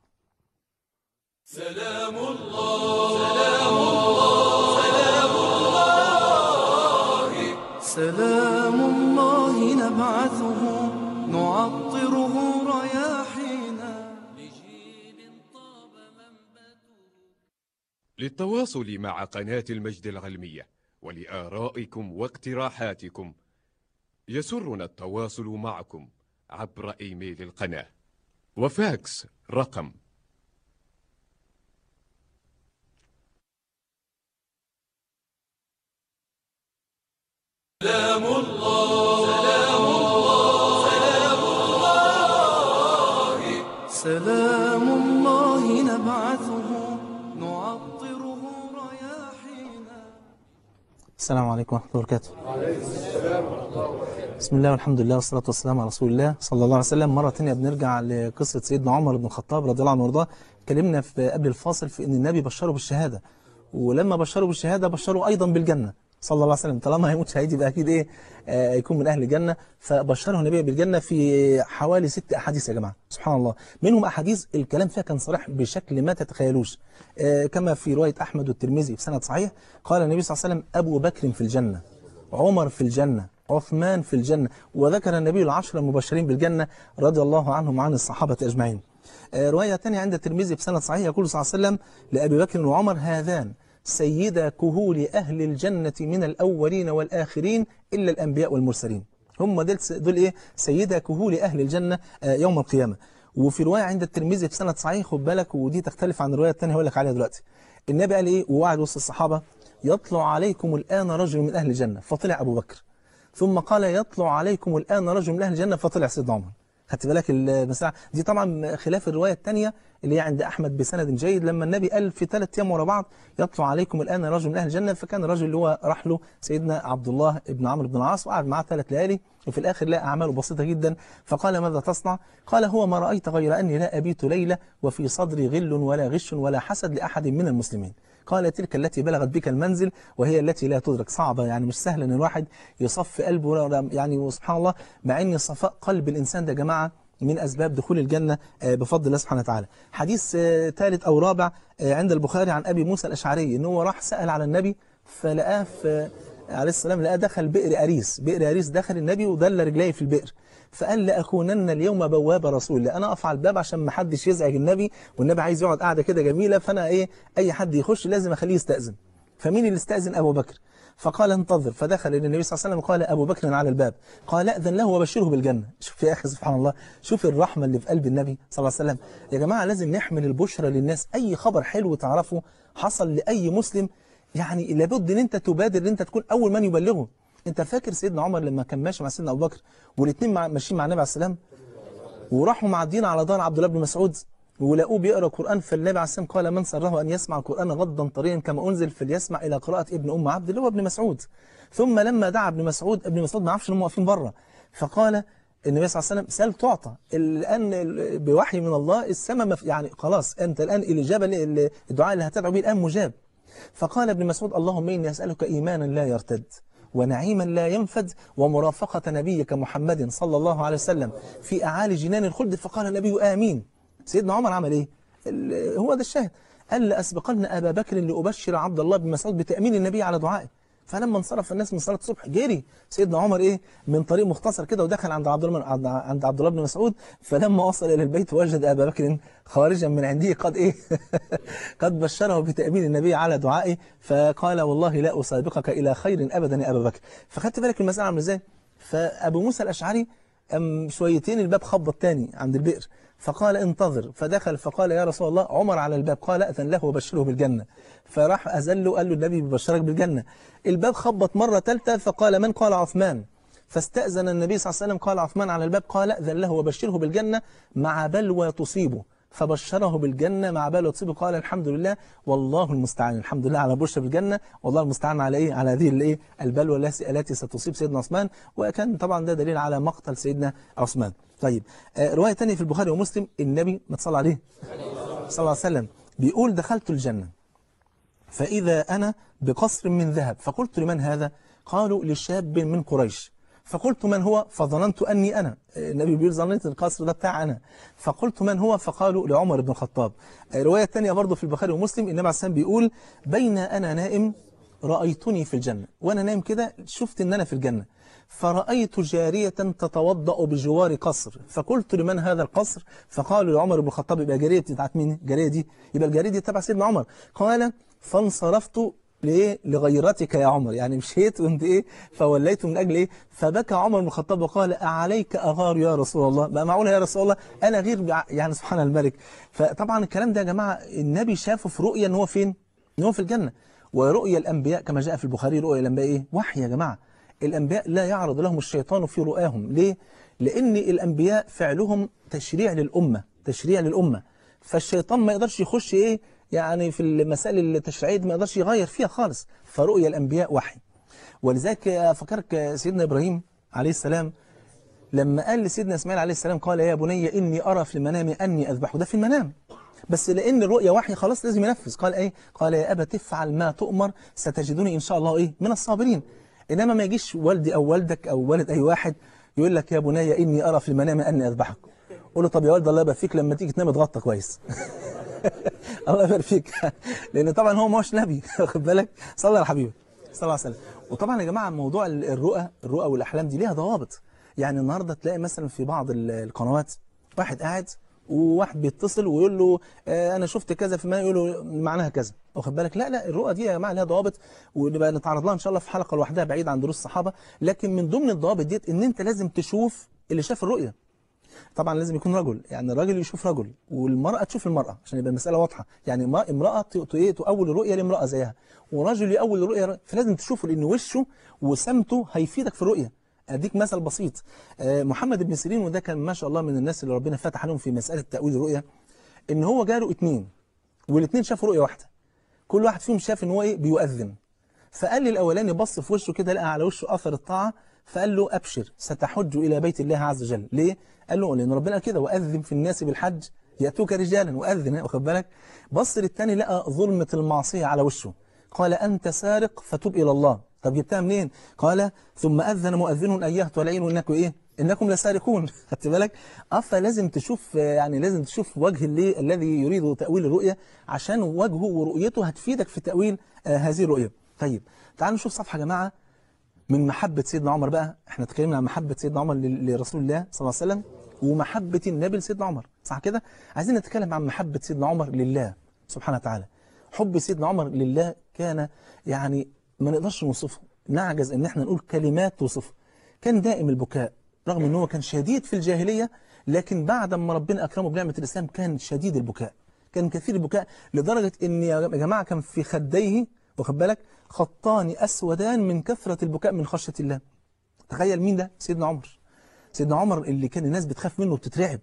سلام الله نبعثه نعطره رياحينا للتواصل مع قناة المجد العلمية ولآرائكم واقتراحاتكم يسرنا التواصل معكم عبر إيميل القناة وفاكس رقم سلام الله نبعثه نعطره رياحينا السلام عليكم ورحمة الله وبركاته بسم الله والحمد لله والصلاة والسلام على رسول الله صلى الله عليه وسلم مرة تانية بنرجع لقصة سيدنا عمر بن الخطاب رضي الله عنه وارضاه اتكلمنا في قبل الفاصل في ان النبي بشره بالشهادة ولما بشره بالشهادة بشره أيضا بالجنة صلى الله عليه وسلم طالما هيموت شهيد يبقى أكيد إيه آه يكون من أهل الجنة فبشره النبي بالجنة في حوالي ست أحاديث يا جماعة سبحان الله منهم أحاديث الكلام فيها كان صريح بشكل ما تتخيلوش آه كما في رواية أحمد والترمذي بسند صحيح قال النبي صلى الله عليه وسلم أبو بكر في الجنة عمر في الجنة عثمان في الجنة وذكر النبي العشرة المبشرين بالجنة رضي الله عنهم وعن الصحابة أجمعين آه، رواية تانية عند الترمذي بسند صحيح يقول صلى الله عليه وسلم لأبي بكر وعمر هذان سيدا كهول أهل الجنة من الأولين والآخرين إلا الأنبياء والمرسلين هم دول, دول إيه سيدا كهول أهل الجنة آه، يوم القيامة وفي رواية عند الترمذي بسند صحيح خد بالك ودي تختلف عن الرواية الثانية هقول لك عليها دلوقتي النبي قال إيه ووعد وسط الصحابة يطلع عليكم الآن رجل من أهل الجنة فطلع أبو بكر ثم قال يطلع عليكم الآن رجل من أهل الجنة فطلع سيدنا عمر خدت بالك المساعة دي طبعا خلاف الرواية الثانية اللي هي عند أحمد بسند جيد لما النبي قال في ثلاث أيام ورا بعض يطلع عليكم الآن رجل من أهل الجنة فكان الرجل اللي هو راح له سيدنا عبد الله بن عمرو بن العاص وقعد معاه ثلاث ليالي وفي الآخر لقى أعماله بسيطة جدا فقال ماذا تصنع؟ قال هو ما رأيت غير أني لا أبيت ليلة وفي صدري غل ولا غش ولا حسد لأحد من المسلمين قال تلك التي بلغت بك المنزل وهي التي لا تدرك صعبة يعني مش سهل ان الواحد يصفي قلبه يعني وسبحان الله مع ان صفاء قلب الانسان ده يا جماعه من أسباب دخول الجنة آه، بفضل الله سبحانه وتعالى حديث آه، ثالث أو رابع آه، عند البخاري عن أبي موسى الأشعري إن هو راح سأل على النبي فلقاه في عليه السلام لقاه دخل بئر أريس بئر أريس دخل النبي ودل رجليه في البئر فقال لأكونن اليوم بواب رسول الله أنا أقف على الباب عشان ما حدش يزعج النبي والنبي عايز يقعد قاعدة كده جميلة فأنا إيه أي حد يخش لازم أخليه يستأذن فمين اللي استأذن أبو بكر فقال انتظر فدخل إلى النبي صلى الله عليه وسلم قال أبو بكر على الباب قال أذن له وبشره بالجنة شوف يا أخي سبحان الله شوف الرحمة اللي في قلب النبي صلى الله عليه وسلم يا جماعة لازم نحمل البشرى للناس أي خبر حلو تعرفه حصل لأي مسلم يعني لابد ان انت تبادر ان انت تكون اول من يبلغه انت فاكر سيدنا عمر لما كان ماشي مع سيدنا ابو بكر والاثنين مع ماشيين مع النبي عليه السلام وراحوا معديين على دار عبد الله بن مسعود ولقوه بيقرا قران فالنبي عليه السلام قال من سره ان يسمع القران غضا طريا كما انزل فليسمع الى قراءه ابن ام عبد اللي هو ابن مسعود ثم لما دعا ابن مسعود ابن مسعود ما عرفش انهم واقفين بره فقال النبي صلى الله عليه وسلم سل تعطى الان بوحي من الله السماء مف... يعني خلاص انت الان الاجابه ل- الدعاء اللي هتدعو به الان مجاب فقال ابن مسعود اللهم اني اسالك ايمانا لا يرتد ونعيما لا ينفد ومرافقة نبيك محمد صلى الله عليه وسلم في أعالي جنان الخلد فقال النبي آمين سيدنا عمر عمل إيه؟ ال- هو ده الشاهد قال لأسبقن أبا بكر لأبشر عبد الله بن مسعود بتأمين النبي على دعائه فلما انصرف الناس من صلاة الصبح جري سيدنا عمر إيه من طريق مختصر كده ودخل عند عبد الله عند- عند عبد الله بن مسعود فلما وصل إلى البيت وجد أبا بكر خارجا من عنده قد إيه قد بشره بتأمين النبي على دعائه فقال والله لا أسابقك إلى خير أبدا يا أبا بكر فخدت بالك المسألة عامله إزاي فأبو موسى الأشعري أم شويتين الباب خبط تاني عند البئر فقال انتظر فدخل فقال يا رسول الله عمر على الباب قال أذن له وبشره بالجنة فراح أزله قال له النبي ببشرك بالجنة الباب خبط مرة ثالثة فقال من قال عثمان فاستأذن النبي صلى الله عليه وسلم قال عثمان على الباب قال أذن له وبشره بالجنة مع بلوى تصيبه فبشره بالجنة مع بلوى تصيبه قال الحمد لله والله المستعان الحمد لله على بشر بالجنة والله المستعان على إيه على هذه الإيه البلوى التي التي ستصيب سيدنا عثمان وكان طبعا ده دليل على مقتل سيدنا عثمان طيب آه رواية تانية في البخاري ومسلم النبي ما تصلى عليه صلى الله عليه وسلم بيقول دخلت الجنة فإذا أنا بقصر من ذهب فقلت لمن هذا قالوا لشاب من قريش فقلت من هو فظننت أني أنا النبي بيقول ظننت القصر ده بتاع أنا فقلت من هو فقالوا لعمر بن الخطاب رواية تانية برضه في البخاري ومسلم النبي عليه السلام بيقول بين أنا نائم رأيتني في الجنة وأنا نايم كده شفت أن أنا في الجنة فرأيت جارية تتوضأ بجوار قصر فقلت لمن هذا القصر فقالوا لعمر بن الخطاب يبقى جارية بتاعت مين الجارية دي يبقى الجارية دي تبع سيدنا عمر قال فانصرفت ليه لغيرتك يا عمر يعني مشيت وانت ايه فوليت من اجل ايه فبكى عمر بن الخطاب وقال اعليك اغار يا رسول الله بقى معقول يا رسول الله انا غير بع- يعني سبحان الملك فطبعا الكلام ده يا جماعه النبي شافه في رؤيا ان هو فين ان هو في الجنه ورؤيا الانبياء كما جاء في البخاري رؤيا الانبياء ايه وحي يا جماعه الانبياء لا يعرض لهم الشيطان في رؤاهم ليه لان الانبياء فعلهم تشريع للامه تشريع للامه فالشيطان ما يقدرش يخش ايه يعني في المسائل التشريعيه دي ما يقدرش يغير فيها خالص فرؤيا الانبياء وحي ولذلك افكرك سيدنا ابراهيم عليه السلام لما قال لسيدنا اسماعيل عليه السلام قال يا بني اني ارى في المنام اني اذبحه ده في المنام بس لان الرؤيا وحي خلاص لازم ينفذ قال ايه قال يا ابا تفعل ما تؤمر ستجدني ان شاء الله ايه من الصابرين انما ما يجيش والدي او والدك او والد اي واحد يقول لك يا بني اني ارى في المنام اني اذبحك قول له طب يا والد الله يبارك فيك لما تيجي تنام اتغطى كويس الله يبارك فيك لان طبعا هو ما هوش نبي واخد بالك صلى على حبيبي صلى الله عليه وسلم وطبعا يا جماعه موضوع ال- الرؤى الرؤى والاحلام دي ليها ضوابط يعني النهارده تلاقي مثلا في بعض ال- القنوات واحد قاعد وواحد بيتصل ويقول له آه انا شفت كذا في ما يقول له معناها كذا واخد بالك لا لا الرؤى دي يا جماعه ليها ضوابط ونبقى نتعرض لها ان شاء الله في حلقه لوحدها بعيد عن دروس الصحابه لكن من ضمن الضوابط ديت ان انت لازم تشوف اللي شاف الرؤيه طبعا لازم يكون رجل يعني الراجل يشوف رجل والمرأة تشوف المرأة عشان يبقى المسألة واضحة يعني ما- امرأة ت- ت- إيه تؤول الرؤية لامرأة زيها ورجل يؤول الرؤية فلازم تشوفه لأن وشه وسمته هيفيدك في الرؤية أديك مثل بسيط آه، محمد بن سيرين وده كان ما شاء الله من الناس اللي ربنا فتح عليهم في مسألة تأويل الرؤية إن هو جاله اتنين والاثنين شافوا رؤية واحدة كل واحد فيهم شاف إن هو إيه بيؤذن فقال لي الأولاني بص في وشه كده لقى على وشه أثر الطاعة فقال له أبشر ستحج إلى بيت الله عز وجل ليه؟ قال له لأن ربنا قال كده وأذن في الناس بالحج يأتوك رجالا وأذن واخد بالك بص للتاني لقى ظلمة المعصية على وشه قال أنت سارق فتوب إلى الله طب جبتها منين؟ قال ثم أذن مؤذن أيهت العين إنكم إيه؟ إنكم لسارقون خدت بالك؟ أه فلازم تشوف يعني لازم تشوف وجه اللي الذي يريد تأويل الرؤية عشان وجهه ورؤيته هتفيدك في تأويل آه هذه الرؤية طيب تعالوا نشوف صفحة يا جماعة من محبة سيدنا عمر بقى احنا اتكلمنا عن محبة سيدنا عمر ل- لرسول الله صلى الله عليه وسلم ومحبة النبي لسيدنا عمر صح كده عايزين نتكلم عن محبة سيدنا عمر لله سبحانه وتعالى حب سيدنا عمر لله كان يعني ما نقدرش نوصفه نعجز ان احنا نقول كلمات توصفه كان دائم البكاء رغم ان هو كان شديد في الجاهلية لكن بعد ما ربنا اكرمه بنعمة الاسلام كان شديد البكاء كان كثير البكاء لدرجة ان يا جماعة كان في خديه واخد بالك خطان اسودان من كثرة البكاء من خشية الله تخيل مين ده سيدنا عمر سيدنا عمر اللي كان الناس بتخاف منه وبتترعب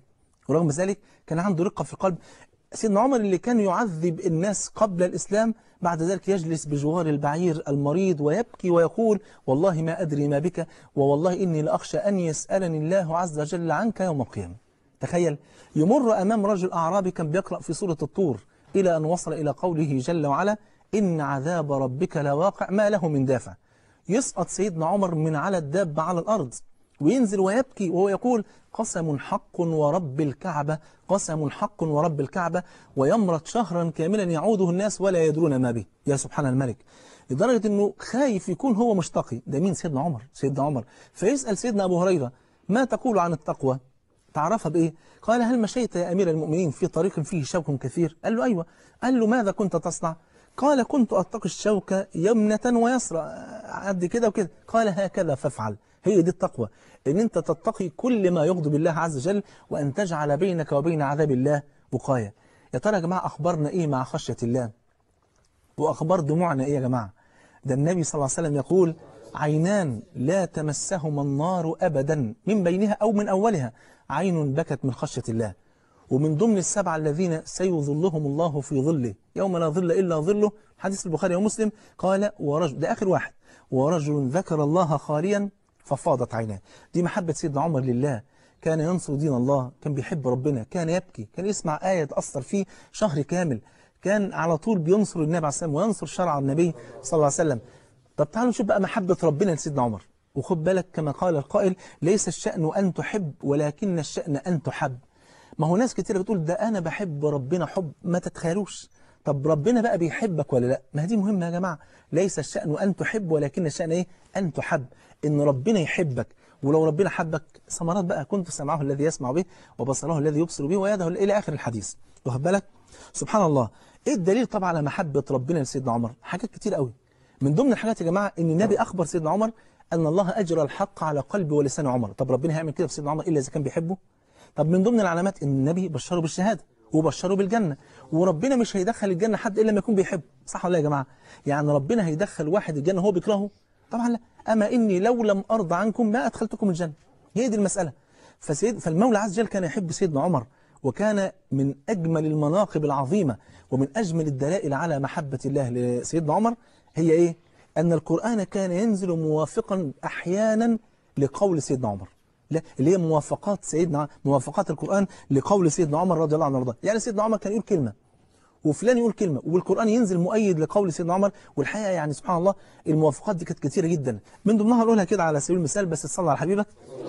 ورغم ذلك كان عنده رقة في القلب سيدنا عمر اللي كان يعذب الناس قبل الإسلام بعد ذلك يجلس بجوار البعير المريض ويبكي ويقول والله ما أدري ما بك ووالله إني لأخشى أن يسألني الله عز وجل عنك يوم القيامة تخيل يمر أمام رجل أعرابي كان بيقرأ في سورة الطور إلى أن وصل إلى قوله جل وعلا إن عذاب ربك لواقع ما له من دافع يسقط سيدنا عمر من على الدابة على الأرض وينزل ويبكي وهو يقول قسم حق ورب الكعبة قسم حق ورب الكعبة ويمرض شهرا كاملا يعوده الناس ولا يدرون ما به يا سبحان الملك لدرجة أنه خايف يكون هو مشتقي ده مين سيدنا عمر سيدنا عمر فيسأل سيدنا أبو هريرة ما تقول عن التقوى تعرفها بإيه قال هل مشيت يا أمير المؤمنين في طريق فيه شوك كثير قال له أيوة قال له ماذا كنت تصنع قال كنت أتقي الشوك يمنة ويسرى عد كده وكده قال هكذا فافعل هي دي التقوى ان انت تتقي كل ما يغضب الله عز وجل وان تجعل بينك وبين عذاب الله وقاية يا ترى يا جماعة اخبارنا ايه مع خشية الله واخبار دموعنا ايه يا جماعة ده النبي صلى الله عليه وسلم يقول عينان لا تمسهما النار ابدا من بينها او من اولها عين بكت من خشية الله ومن ضمن السبعة الذين سيظلهم الله في ظله يوم لا ظل إلا ظله حديث البخاري ومسلم قال ورجل ده آخر واحد ورجل ذكر الله خاليا ففاضت عيناه دي محبة سيدنا عمر لله كان ينصر دين الله كان بيحب ربنا كان يبكي كان يسمع آية تأثر فيه شهر كامل كان على طول بينصر النبي عليه السلام وينصر شرع النبي صلى الله عليه وسلم طب تعالوا نشوف بقى محبة ربنا لسيدنا عمر وخد بالك كما قال القائل ليس الشأن أن تحب ولكن الشأن أن تحب ما هو ناس كتير بتقول ده أنا بحب ربنا حب ما تتخيلوش طب ربنا بقى بيحبك ولا لا ما دي مهمة يا جماعة ليس الشأن أن تحب ولكن الشأن إيه أن تحب إن ربنا يحبك ولو ربنا حبك ثمرات بقى كنت سمعه الذي يسمع به وبصره الذي يبصر به ويده إلى آخر الحديث واخد بالك سبحان الله إيه الدليل طبعا على محبة ربنا لسيدنا عمر حاجات كتير قوي من ضمن الحاجات يا جماعة إن النبي أخبر سيدنا عمر أن الله أجرى الحق على قلب ولسان عمر طب ربنا هيعمل كده في سيدنا عمر إلا إذا كان بيحبه طب من ضمن العلامات ان النبي بشره بالشهاده وبشره بالجنه وربنا مش هيدخل الجنه حد الا لما يكون بيحبه صح ولا يا جماعه يعني ربنا هيدخل واحد الجنه هو بيكرهه طبعا لا اما اني لو لم ارضى عنكم ما ادخلتكم الجنه هي دي المساله فسيد فالمولى عز وجل كان يحب سيدنا عمر وكان من اجمل المناقب العظيمه ومن اجمل الدلائل على محبه الله لسيدنا عمر هي ايه ان القران كان ينزل موافقا احيانا لقول سيدنا عمر لا اللي هي موافقات سيدنا موافقات القرآن لقول سيدنا عمر رضي الله عنه وارضاه يعني سيدنا عمر كان يقول كلمة وفلان يقول كلمة والقرآن ينزل مؤيد لقول سيدنا عمر والحقيقة يعني سبحان الله الموافقات دي كانت كتيرة جدا من ضمنها نقولها كده على سبيل المثال بس تصلى على حبيبك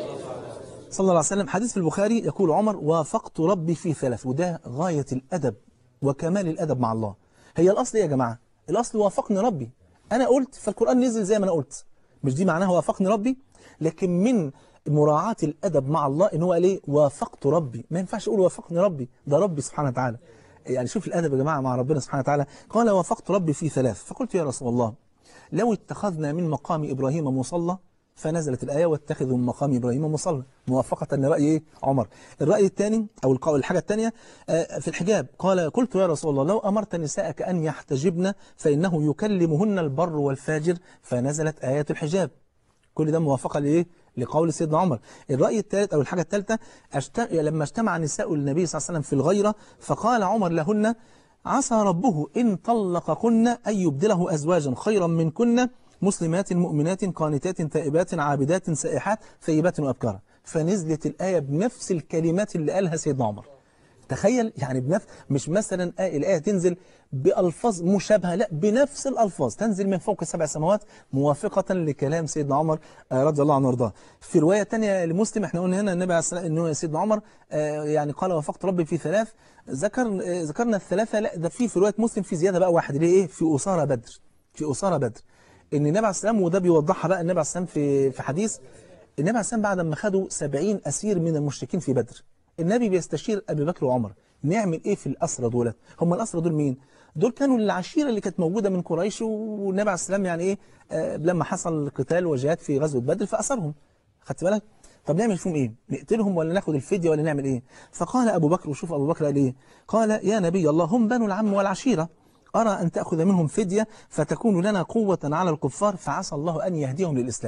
صلى الله عليه وسلم حديث في البخاري يقول عمر وافقت ربي في ثلاث وده غاية الأدب وكمال الأدب مع الله هي الأصل إيه يا جماعة الأصل وافقني ربي أنا قلت فالقرآن نزل زي ما أنا قلت مش دي معناها وافقني ربي لكن من مراعاة الأدب مع الله إن هو قال إيه وافقت ربي ما ينفعش أقول وافقني ربي ده ربي سبحانه وتعالى يعني شوف الأدب يا جماعة مع ربنا سبحانه وتعالى قال وافقت ربي في ثلاث فقلت يا رسول الله لو اتخذنا من مقام إبراهيم مصلى فنزلت الآية واتخذوا من مقام إبراهيم مصلى موافقة لرأي إيه عمر الرأي الثاني أو القول الحاجة الثانية في الحجاب قال قلت يا رسول الله لو أمرت نساءك أن يحتجبن فإنه يكلمهن البر والفاجر فنزلت آيات الحجاب كل ده موافقة لإيه لقول سيدنا عمر الرأي الثالث أو الحاجة الثالثة أشت... لما اجتمع نساء النبي صلى الله عليه وسلم في الغيرة فقال عمر لهن عسى ربه إن طلقكن أن يبدله أزواجا خيرا منكن مسلمات مؤمنات قانتات تائبات عابدات سائحات ثيبات وأبكارا فنزلت الآية بنفس الكلمات اللي قالها سيدنا عمر تخيل يعني بنفس مش مثلا آية الآية تنزل بألفاظ مشابهة لا بنفس الألفاظ تنزل من فوق السبع سماوات موافقة لكلام سيدنا عمر رضي الله عنه وارضاه في رواية تانية لمسلم احنا قلنا هنا النبي عليه الصلاة انه سيدنا عمر يعني قال وافقت ربي في ثلاث ذكر ذكرنا الثلاثة لا ده في في رواية مسلم في زيادة بقى واحد اللي ايه في أسارة بدر في أسارة بدر ان النبي عليه السلام وده بيوضحها بقى النبي عليه السلام في في حديث النبي عليه السلام بعد ما خدوا 70 أسير من المشركين في بدر النبي بيستشير أبي بكر وعمر نعمل إيه في الأسرة دولت هم الأسرة دول مين دول كانوا العشيرة اللي كانت موجودة من قريش والنبي عليه السلام يعني إيه آه لما حصل قتال وجهاد في غزوة بدر فأسرهم خدت بالك طب نعمل فيهم إيه نقتلهم ولا ناخد الفدية ولا نعمل إيه فقال أبو بكر وشوف أبو بكر قال إيه قال يا نبي الله هم بنو العم والعشيرة أرى أن تأخذ منهم فدية فتكون لنا قوة على الكفار فعسى الله أن يهديهم للإسلام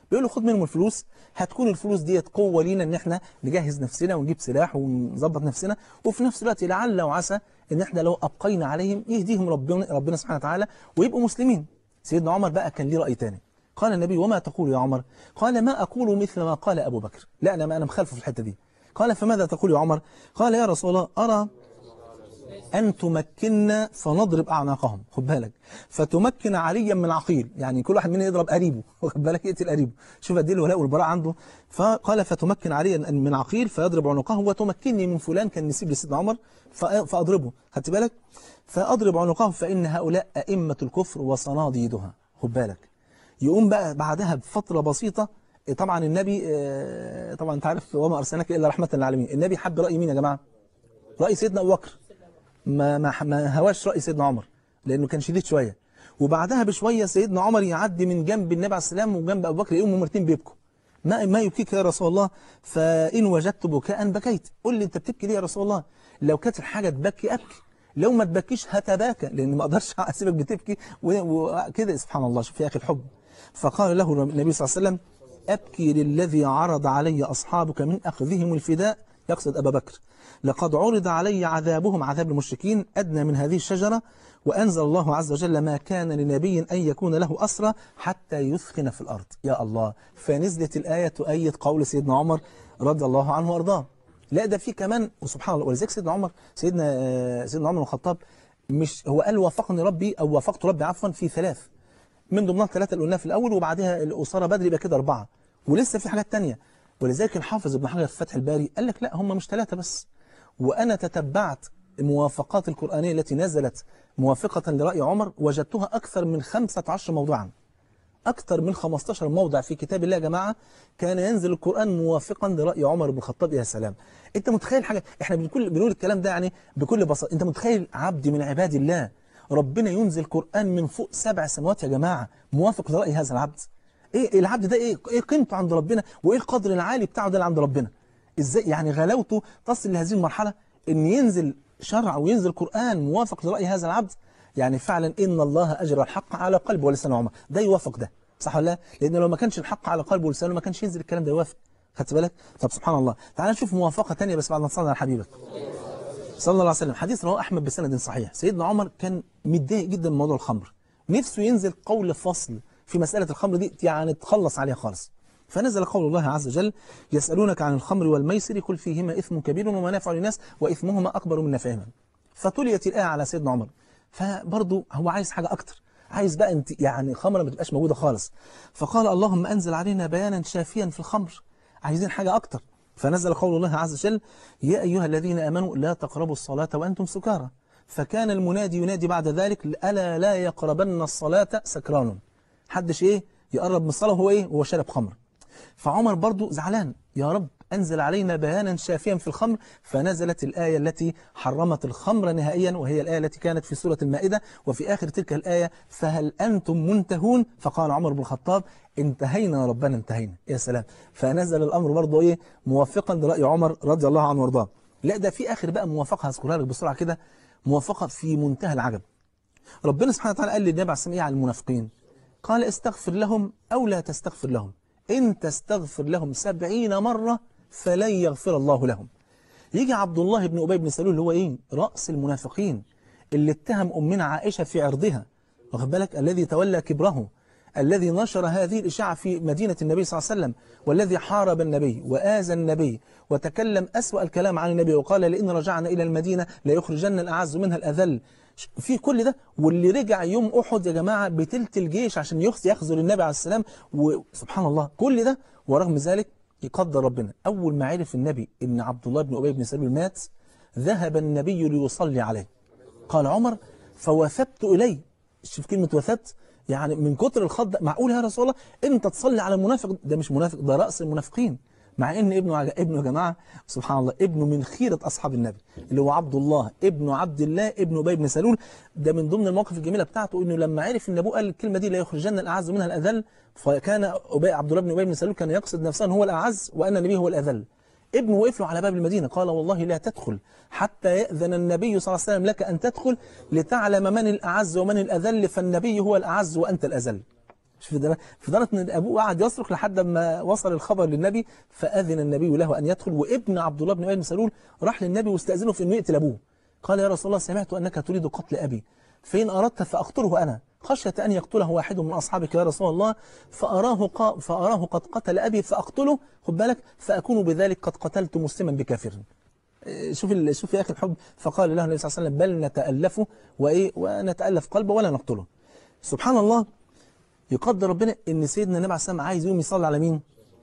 بيقول له خد منهم الفلوس هتكون الفلوس ديت قوه لينا ان احنا نجهز نفسنا ونجيب سلاح ونظبط نفسنا وفي نفس الوقت لعل وعسى ان احنا لو ابقينا عليهم يهديهم ربنا ربنا سبحانه وتعالى ويبقوا مسلمين سيدنا عمر بقى كان ليه راي تاني قال النبي وما تقول يا عمر قال ما اقول مثل ما قال ابو بكر لا انا ما انا مخالفه في الحته دي قال فماذا تقول يا عمر قال يا رسول الله ارى أن تمكننا فنضرب أعناقهم خد بالك فتمكن عليا من عقيل يعني كل واحد منا يضرب قريبه واخد بالك يقتل قريبه شوف قد ايه الولاء والبراء عنده فقال فتمكن عليا من عقيل فيضرب عنقه وتمكنني من فلان كان نسيب لسيدنا عمر ف- فأضربه خدت بالك فأضرب عنقه فإن هؤلاء أئمة الكفر وصناديدها خد بالك يقوم بقى بعدها بفترة بسيطة طبعا النبي آه، طبعا انت عارف وما أرسلناك إلا رحمة للعالمين النبي حب رأي مين يا جماعة رأي سيدنا أبو بكر ما ما ما هواش رأي سيدنا عمر لأنه كان شديد شوية وبعدها بشوية سيدنا عمر يعدي من جنب النبي عليه السلام وجنب أبو بكر يقوموا مرتين بيبكوا ما ما يبكيك يا رسول الله فإن وجدت بكاء بكيت قل لي أنت بتبكي ليه يا رسول الله لو كانت الحاجة تبكي أبكي لو ما تبكيش هتباكى لأن ما أقدرش أسيبك بتبكي و- وكده سبحان الله شوف يا أخي الحب فقال له النبي صلى الله عليه وسلم أبكي للذي عرض علي أصحابك من أخذهم الفداء يقصد أبا بكر لقد عرض علي عذابهم عذاب المشركين أدنى من هذه الشجرة وأنزل الله عز وجل ما كان لنبي أن يكون له أسرى حتى يثخن في الأرض يا الله فنزلت الآية تؤيد قول سيدنا عمر رضي الله عنه وأرضاه لا ده في كمان وسبحان الله ولذلك سيدنا عمر سيدنا آه، سيدنا عمر بن الخطاب مش هو قال وافقني ربي أو وافقت ربي عفوا في ثلاث من ضمنها الثلاثة اللي قلناها في الأول وبعدها الأسرة بدري يبقى كده أربعة ولسه في حاجات تانية ولذلك الحافظ ابن حجر في فتح الباري قال لك لا هم مش ثلاثة بس وأنا تتبعت الموافقات القرآنية التي نزلت موافقة لرأي عمر وجدتها أكثر من 15 موضوعا أكثر من 15 موضع في كتاب الله يا جماعة كان ينزل القرآن موافقا لرأي عمر بن الخطاب يا سلام أنت متخيل حاجة إحنا بنقول بنقول الكلام ده يعني بكل بساطة أنت متخيل عبد من عباد الله ربنا ينزل قرآن من فوق سبع سماوات يا جماعة موافق لرأي هذا العبد إيه العبد ده إيه إيه قيمته عند ربنا وإيه القدر العالي بتاعه ده اللي عند ربنا إزاي يعني غلاوته تصل لهذه المرحلة إن ينزل شرع وينزل قرآن موافق لرأي هذا العبد يعني فعلا إن الله أجرى الحق على قلبه ولسان عمر ده يوافق ده صح ولا لا؟ لأن لو ما كانش الحق على قلبه ولسانه ما كانش ينزل الكلام ده يوافق خدت بالك؟ طب سبحان الله تعال نشوف موافقة تانية بس بعد ما تصلي على حبيبك صلى الله عليه وسلم حديث رواه أحمد بسند صحيح سيدنا عمر كان متضايق جدا من موضوع الخمر نفسه ينزل قول فصل في مسألة الخمر دي يعني تخلص عليها خالص فنزل قول الله عز وجل يسألونك عن الخمر والميسر قل فيهما إثم كبير ومنافع للناس وإثمهما أكبر من نفعهما فتليت الآية على سيدنا عمر فبرضه هو عايز حاجة أكتر عايز بقى انت يعني خمرة ما تبقاش موجودة خالص فقال اللهم أنزل علينا بيانا شافيا في الخمر عايزين حاجة أكتر فنزل قول الله عز وجل يا أيها الذين آمنوا لا تقربوا الصلاة وأنتم سكارى فكان المنادي ينادي بعد ذلك ألا لا يقربن الصلاة سكران حدش إيه يقرب من الصلاة وهو إيه وهو شارب خمر فعمر برضو زعلان يا رب أنزل علينا بيانا شافيا في الخمر فنزلت الآية التي حرمت الخمر نهائيا وهي الآية التي كانت في سورة المائدة وفي آخر تلك الآية فهل أنتم منتهون فقال عمر بن الخطاب انتهينا يا ربنا انتهينا يا سلام فنزل الأمر برضو إيه موافقا لرأي عمر رضي الله عنه وارضاه لا ده في آخر بقى موافقة هذكرها لك بسرعة كده موافقة في منتهى العجب ربنا سبحانه وتعالى قال للنبي عليه الصلاة والسلام على المنافقين قال استغفر لهم أو لا تستغفر لهم إن تستغفر لهم سبعين مرة فلن يغفر الله لهم يجي عبد الله بن أبي بن سلول اللي هو إيه رأس المنافقين اللي اتهم أمنا عائشة في عرضها واخد بالك الذي تولى كبره الذي نشر هذه الإشاعة في مدينة النبي صلى الله عليه وسلم والذي حارب النبي وآذى النبي وتكلم أسوأ الكلام عن النبي وقال لئن رجعنا إلى المدينة ليخرجن الأعز منها الأذل في كل ده واللي رجع يوم أحد يا جماعة بتلت الجيش عشان يخ- يخذل النبي عليه السلام وسبحان الله كل ده ورغم ذلك يقدر ربنا أول ما عرف النبي إن عبد الله بن أبي بن سلول مات ذهب النبي ليصلي عليه قال عمر فوثبت إليه شوف كلمة وثبت يعني من كتر الخض معقول يا رسول الله انت تصلي على المنافق ده مش منافق ده رأس المنافقين مع ان ابنه عج- ابنه يا جماعه سبحان الله ابنه من خيره اصحاب النبي اللي هو عبد الله ابن عبد الله ابن ابي بن سلول ده من ضمن المواقف الجميله بتاعته انه لما عرف ان ابوه قال الكلمه دي لا يخرجن الاعز منها الاذل فكان أبي عبد الله بن ابي بن سلول كان يقصد نفسه ان هو الاعز وان النبي هو الاذل ابنه وقف له على باب المدينة قال والله لا تدخل حتى يأذن النبي صلى الله عليه وسلم لك أن تدخل لتعلم من الأعز ومن الأذل فالنبي هو الأعز وأنت الأذل شوف ده فضلت ان ابوه قعد يصرخ لحد ما وصل الخبر للنبي فاذن النبي له ان يدخل وابن عبد الله بن ابي بن سلول راح للنبي واستاذنه في انه يقتل ابوه قال يا رسول الله سمعت انك تريد قتل ابي فان اردت فاقتله انا خشيه ان يقتله واحد من اصحابك يا رسول الله فاراه قا فاراه قد قتل ابي فاقتله خد بالك فاكون بذلك قد قتلت مسلما بكافر شوف ال- شوف يا اخي الحب فقال له النبي صلى الله عليه وسلم بل نتالفه وايه ونتالف قلبه ولا نقتله سبحان الله يقدر ربنا ان سيدنا النبي عليه السلام عايز يقوم يصلي على مين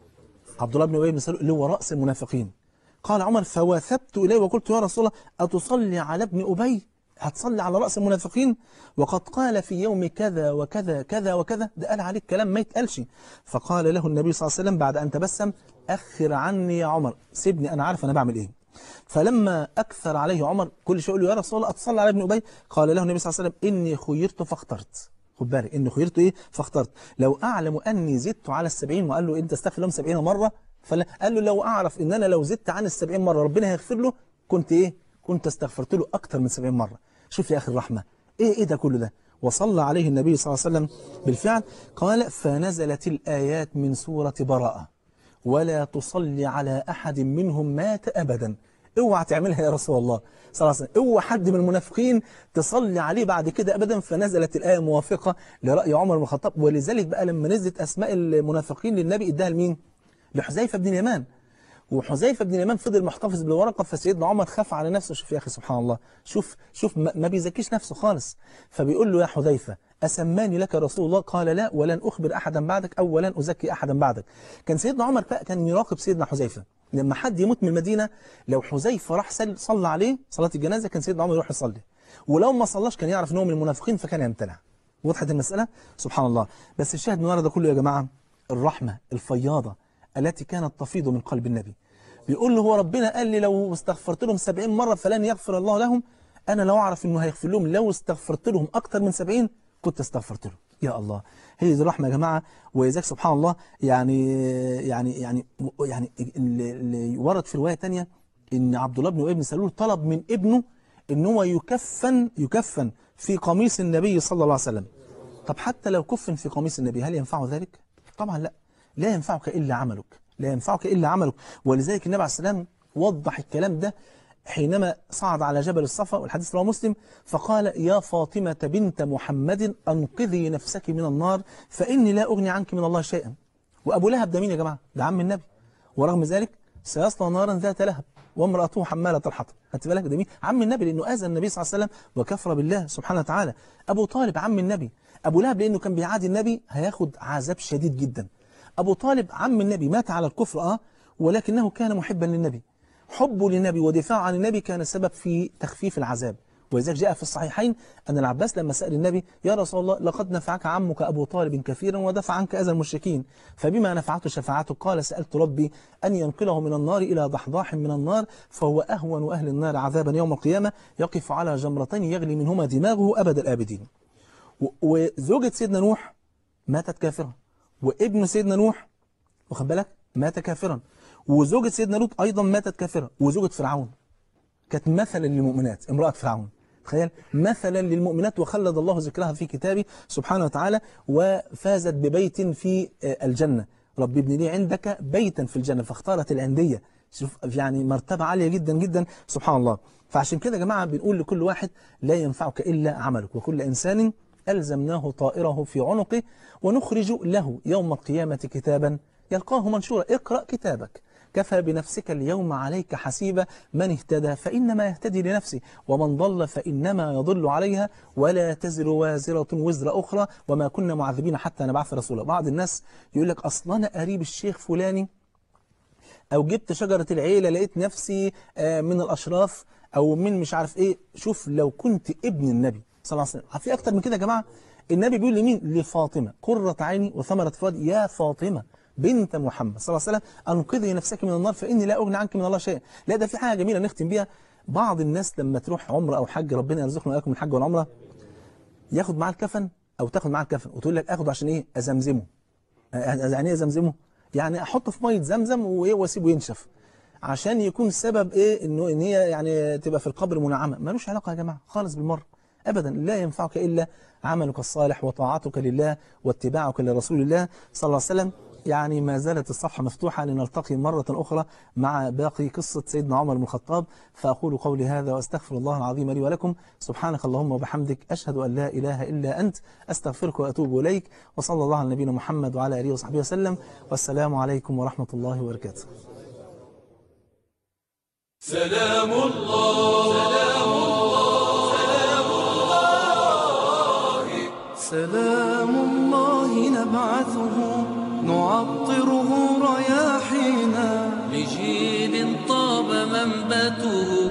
عبد الله بن ابي بن سلول اللي هو راس المنافقين قال عمر فواثبت اليه وقلت يا رسول الله اتصلي على ابن ابي هتصلي على راس المنافقين وقد قال في يوم كذا وكذا كذا وكذا ده قال عليك كلام ما يتقالش فقال له النبي صلى الله عليه وسلم بعد ان تبسم اخر عني يا عمر سيبني انا عارف انا بعمل ايه فلما اكثر عليه عمر كل شيء يقول له يا رسول الله اتصلي على ابن ابي قال له النبي صلى الله عليه وسلم اني خيرت فاخترت خد بالك اني خيرت ايه فاخترت لو اعلم اني زدت على السبعين وقال له انت استغفر لهم سبعين مره فلا قال له لو اعرف ان انا لو زدت عن السبعين مره ربنا هيغفر له كنت ايه كنت استغفرت له اكتر من سبعين مره شوف يا اخي الرحمه ايه ايه ده كله ده وصلى عليه النبي صلى الله عليه وسلم بالفعل قال فنزلت الايات من سوره براءه ولا تصلي على أحد منهم مات أبدا اوعى تعملها يا رسول الله صلى الله عليه وسلم اوعى حد من المنافقين تصلي عليه بعد كده أبدا فنزلت الآية موافقة لرأي عمر بن الخطاب ولذلك بقى لما نزلت أسماء المنافقين للنبي اداها لمين؟ لحذيفة بن اليمان وحذيفة بن اليمان فضل محتفظ بالورقة فسيدنا عمر خاف على نفسه شوف يا أخي سبحان الله شوف شوف ما ما بيزكيش نفسه خالص فبيقول له يا حذيفة أسماني لك رسول الله قال لا ولن أخبر أحدا بعدك أو ولن أزكي أحدا بعدك كان سيدنا عمر بقى كان يراقب سيدنا حذيفة لما حد يموت من المدينة لو حذيفة راح سل- صلى عليه صلاة الجنازة كان سيدنا عمر يروح يصلي ولو ما صلاش كان يعرف ان هو من المنافقين فكان يمتنع وضحت المسألة سبحان الله بس الشاهد من ورا ده كله يا جماعة الرحمة الفياضة التي كانت تفيض من قلب النبي بيقول له هو ربنا قال لي لو استغفرت لهم سبعين مرة فلن يغفر الله لهم أنا لو أعرف إنه هيغفر لهم لو استغفرت لهم أكتر من سبعين كنت استغفرت لهم يا الله هي دي الرحمة يا جماعة وإذاك سبحان الله يعني يعني يعني يعني اللي اللي ورد في رواية تانية إن عبد الله بن أبي بن سلول طلب من ابنه إن هو يكفن يكفن في قميص النبي صلى الله عليه وسلم طب حتى لو كفن في قميص النبي هل ينفعه ذلك؟ طبعا لا لا ينفعك إلا عملك لا ينفعك إلا عملك ولذلك النبي عليه السلام وضح الكلام ده حينما صعد على جبل الصفا والحديث رواه مسلم فقال يا فاطمة بنت محمد أنقذي نفسك من النار فإني لا أغني عنك من الله شيئا وأبو لهب ده مين يا جماعة؟ ده عم النبي ورغم ذلك سيصلى نارا ذات لهب وامرأته حمالة الحطب خدت بالك ده مين؟ عم النبي لأنه آذى النبي صلى الله عليه وسلم وكفر بالله سبحانه وتعالى أبو طالب عم النبي أبو لهب لأنه كان بيعادي النبي هياخد عذاب شديد جدا أبو طالب عم النبي مات على الكفر آه ولكنه كان محبا للنبي حبه للنبي ودفاعه عن النبي كان سبب في تخفيف العذاب ولذلك جاء في الصحيحين أن العباس لما سأل النبي يا رسول الله لقد نفعك عمك أبو طالب كثيرا ودفع عنك أذى المشركين فبما نفعته شفاعته قال سألت ربي أن ينقله من النار إلى ضحضاح من النار فهو أهون أهل النار عذابا يوم القيامة يقف على جمرتين يغلي منهما دماغه أبد الآبدين و- وزوجة سيدنا نوح ماتت كافرة وابن سيدنا نوح واخد بالك مات كافرا وزوجة سيدنا لوط أيضا ماتت كافرة وزوجة فرعون كانت مثلا للمؤمنات امرأة فرعون تخيل مثلا للمؤمنات وخلد الله ذكرها في كتابه سبحانه وتعالى وفازت ببيت في آه، الجنة رب ابن لي عندك بيتا في الجنة فاختارت العندية شوف يعني مرتبة عالية جدا جدا سبحان الله فعشان كده يا جماعة بنقول لكل واحد لا ينفعك إلا عملك وكل إنسان ألزمناه طائره في عنقه ونخرج له يوم القيامة كتابا يلقاه منشورا اقرأ كتابك كفى بنفسك اليوم عليك حسيبا من اهتدى فإنما يهتدي لنفسه ومن ضل فإنما يضل عليها ولا تزر وازرة وزر أخرى وما كنا معذبين حتى نبعث رسولا بعض الناس يقول لك أصلا أنا قريب الشيخ فلاني أو جبت شجرة العيلة لقيت نفسي آه، من الأشراف أو من مش عارف إيه شوف لو كنت ابن النبي صلى الله عليه وسلم في أكتر من كده يا جماعة النبي بيقول لمين لفاطمة قرة عيني وثمرة فؤاد يا فاطمة بنت محمد صلى الله عليه وسلم أنقذي نفسك من النار فإني لا أغني عنك من الله شيئا لا ده في حاجة جميلة نختم بيها بعض الناس لما تروح عمرة أو حج ربنا يرزقنا وإياكم الحج والعمرة ياخد معاه الكفن أو تاخد معاه الكفن وتقول لك أخده عشان إيه أزمزمه آه، يعني ايه ازمزمه يعني احطه في ميه زمزم وايه واسيبه ينشف عشان يكون سبب ايه انه ان هي يعني تبقى في القبر منعمه ملوش علاقه يا جماعه خالص بالمره أبدا لا ينفعك إلا عملك الصالح وطاعتك لله واتباعك لرسول الله صلى الله عليه وسلم يعني ما زالت الصفحة مفتوحة لنلتقي مرة أخرى مع باقي قصة سيدنا عمر بن الخطاب فأقول قولي هذا وأستغفر الله العظيم لي ولكم سبحانك اللهم وبحمدك أشهد أن لا إله إلا أنت أستغفرك وأتوب إليك وصلى الله على نبينا محمد وعلى آله وصحبه وسلم والسلام عليكم ورحمة الله وبركاته سلام الله سلام الله سلام الله نبعثه نعطره رياحينا لجيل طاب منبته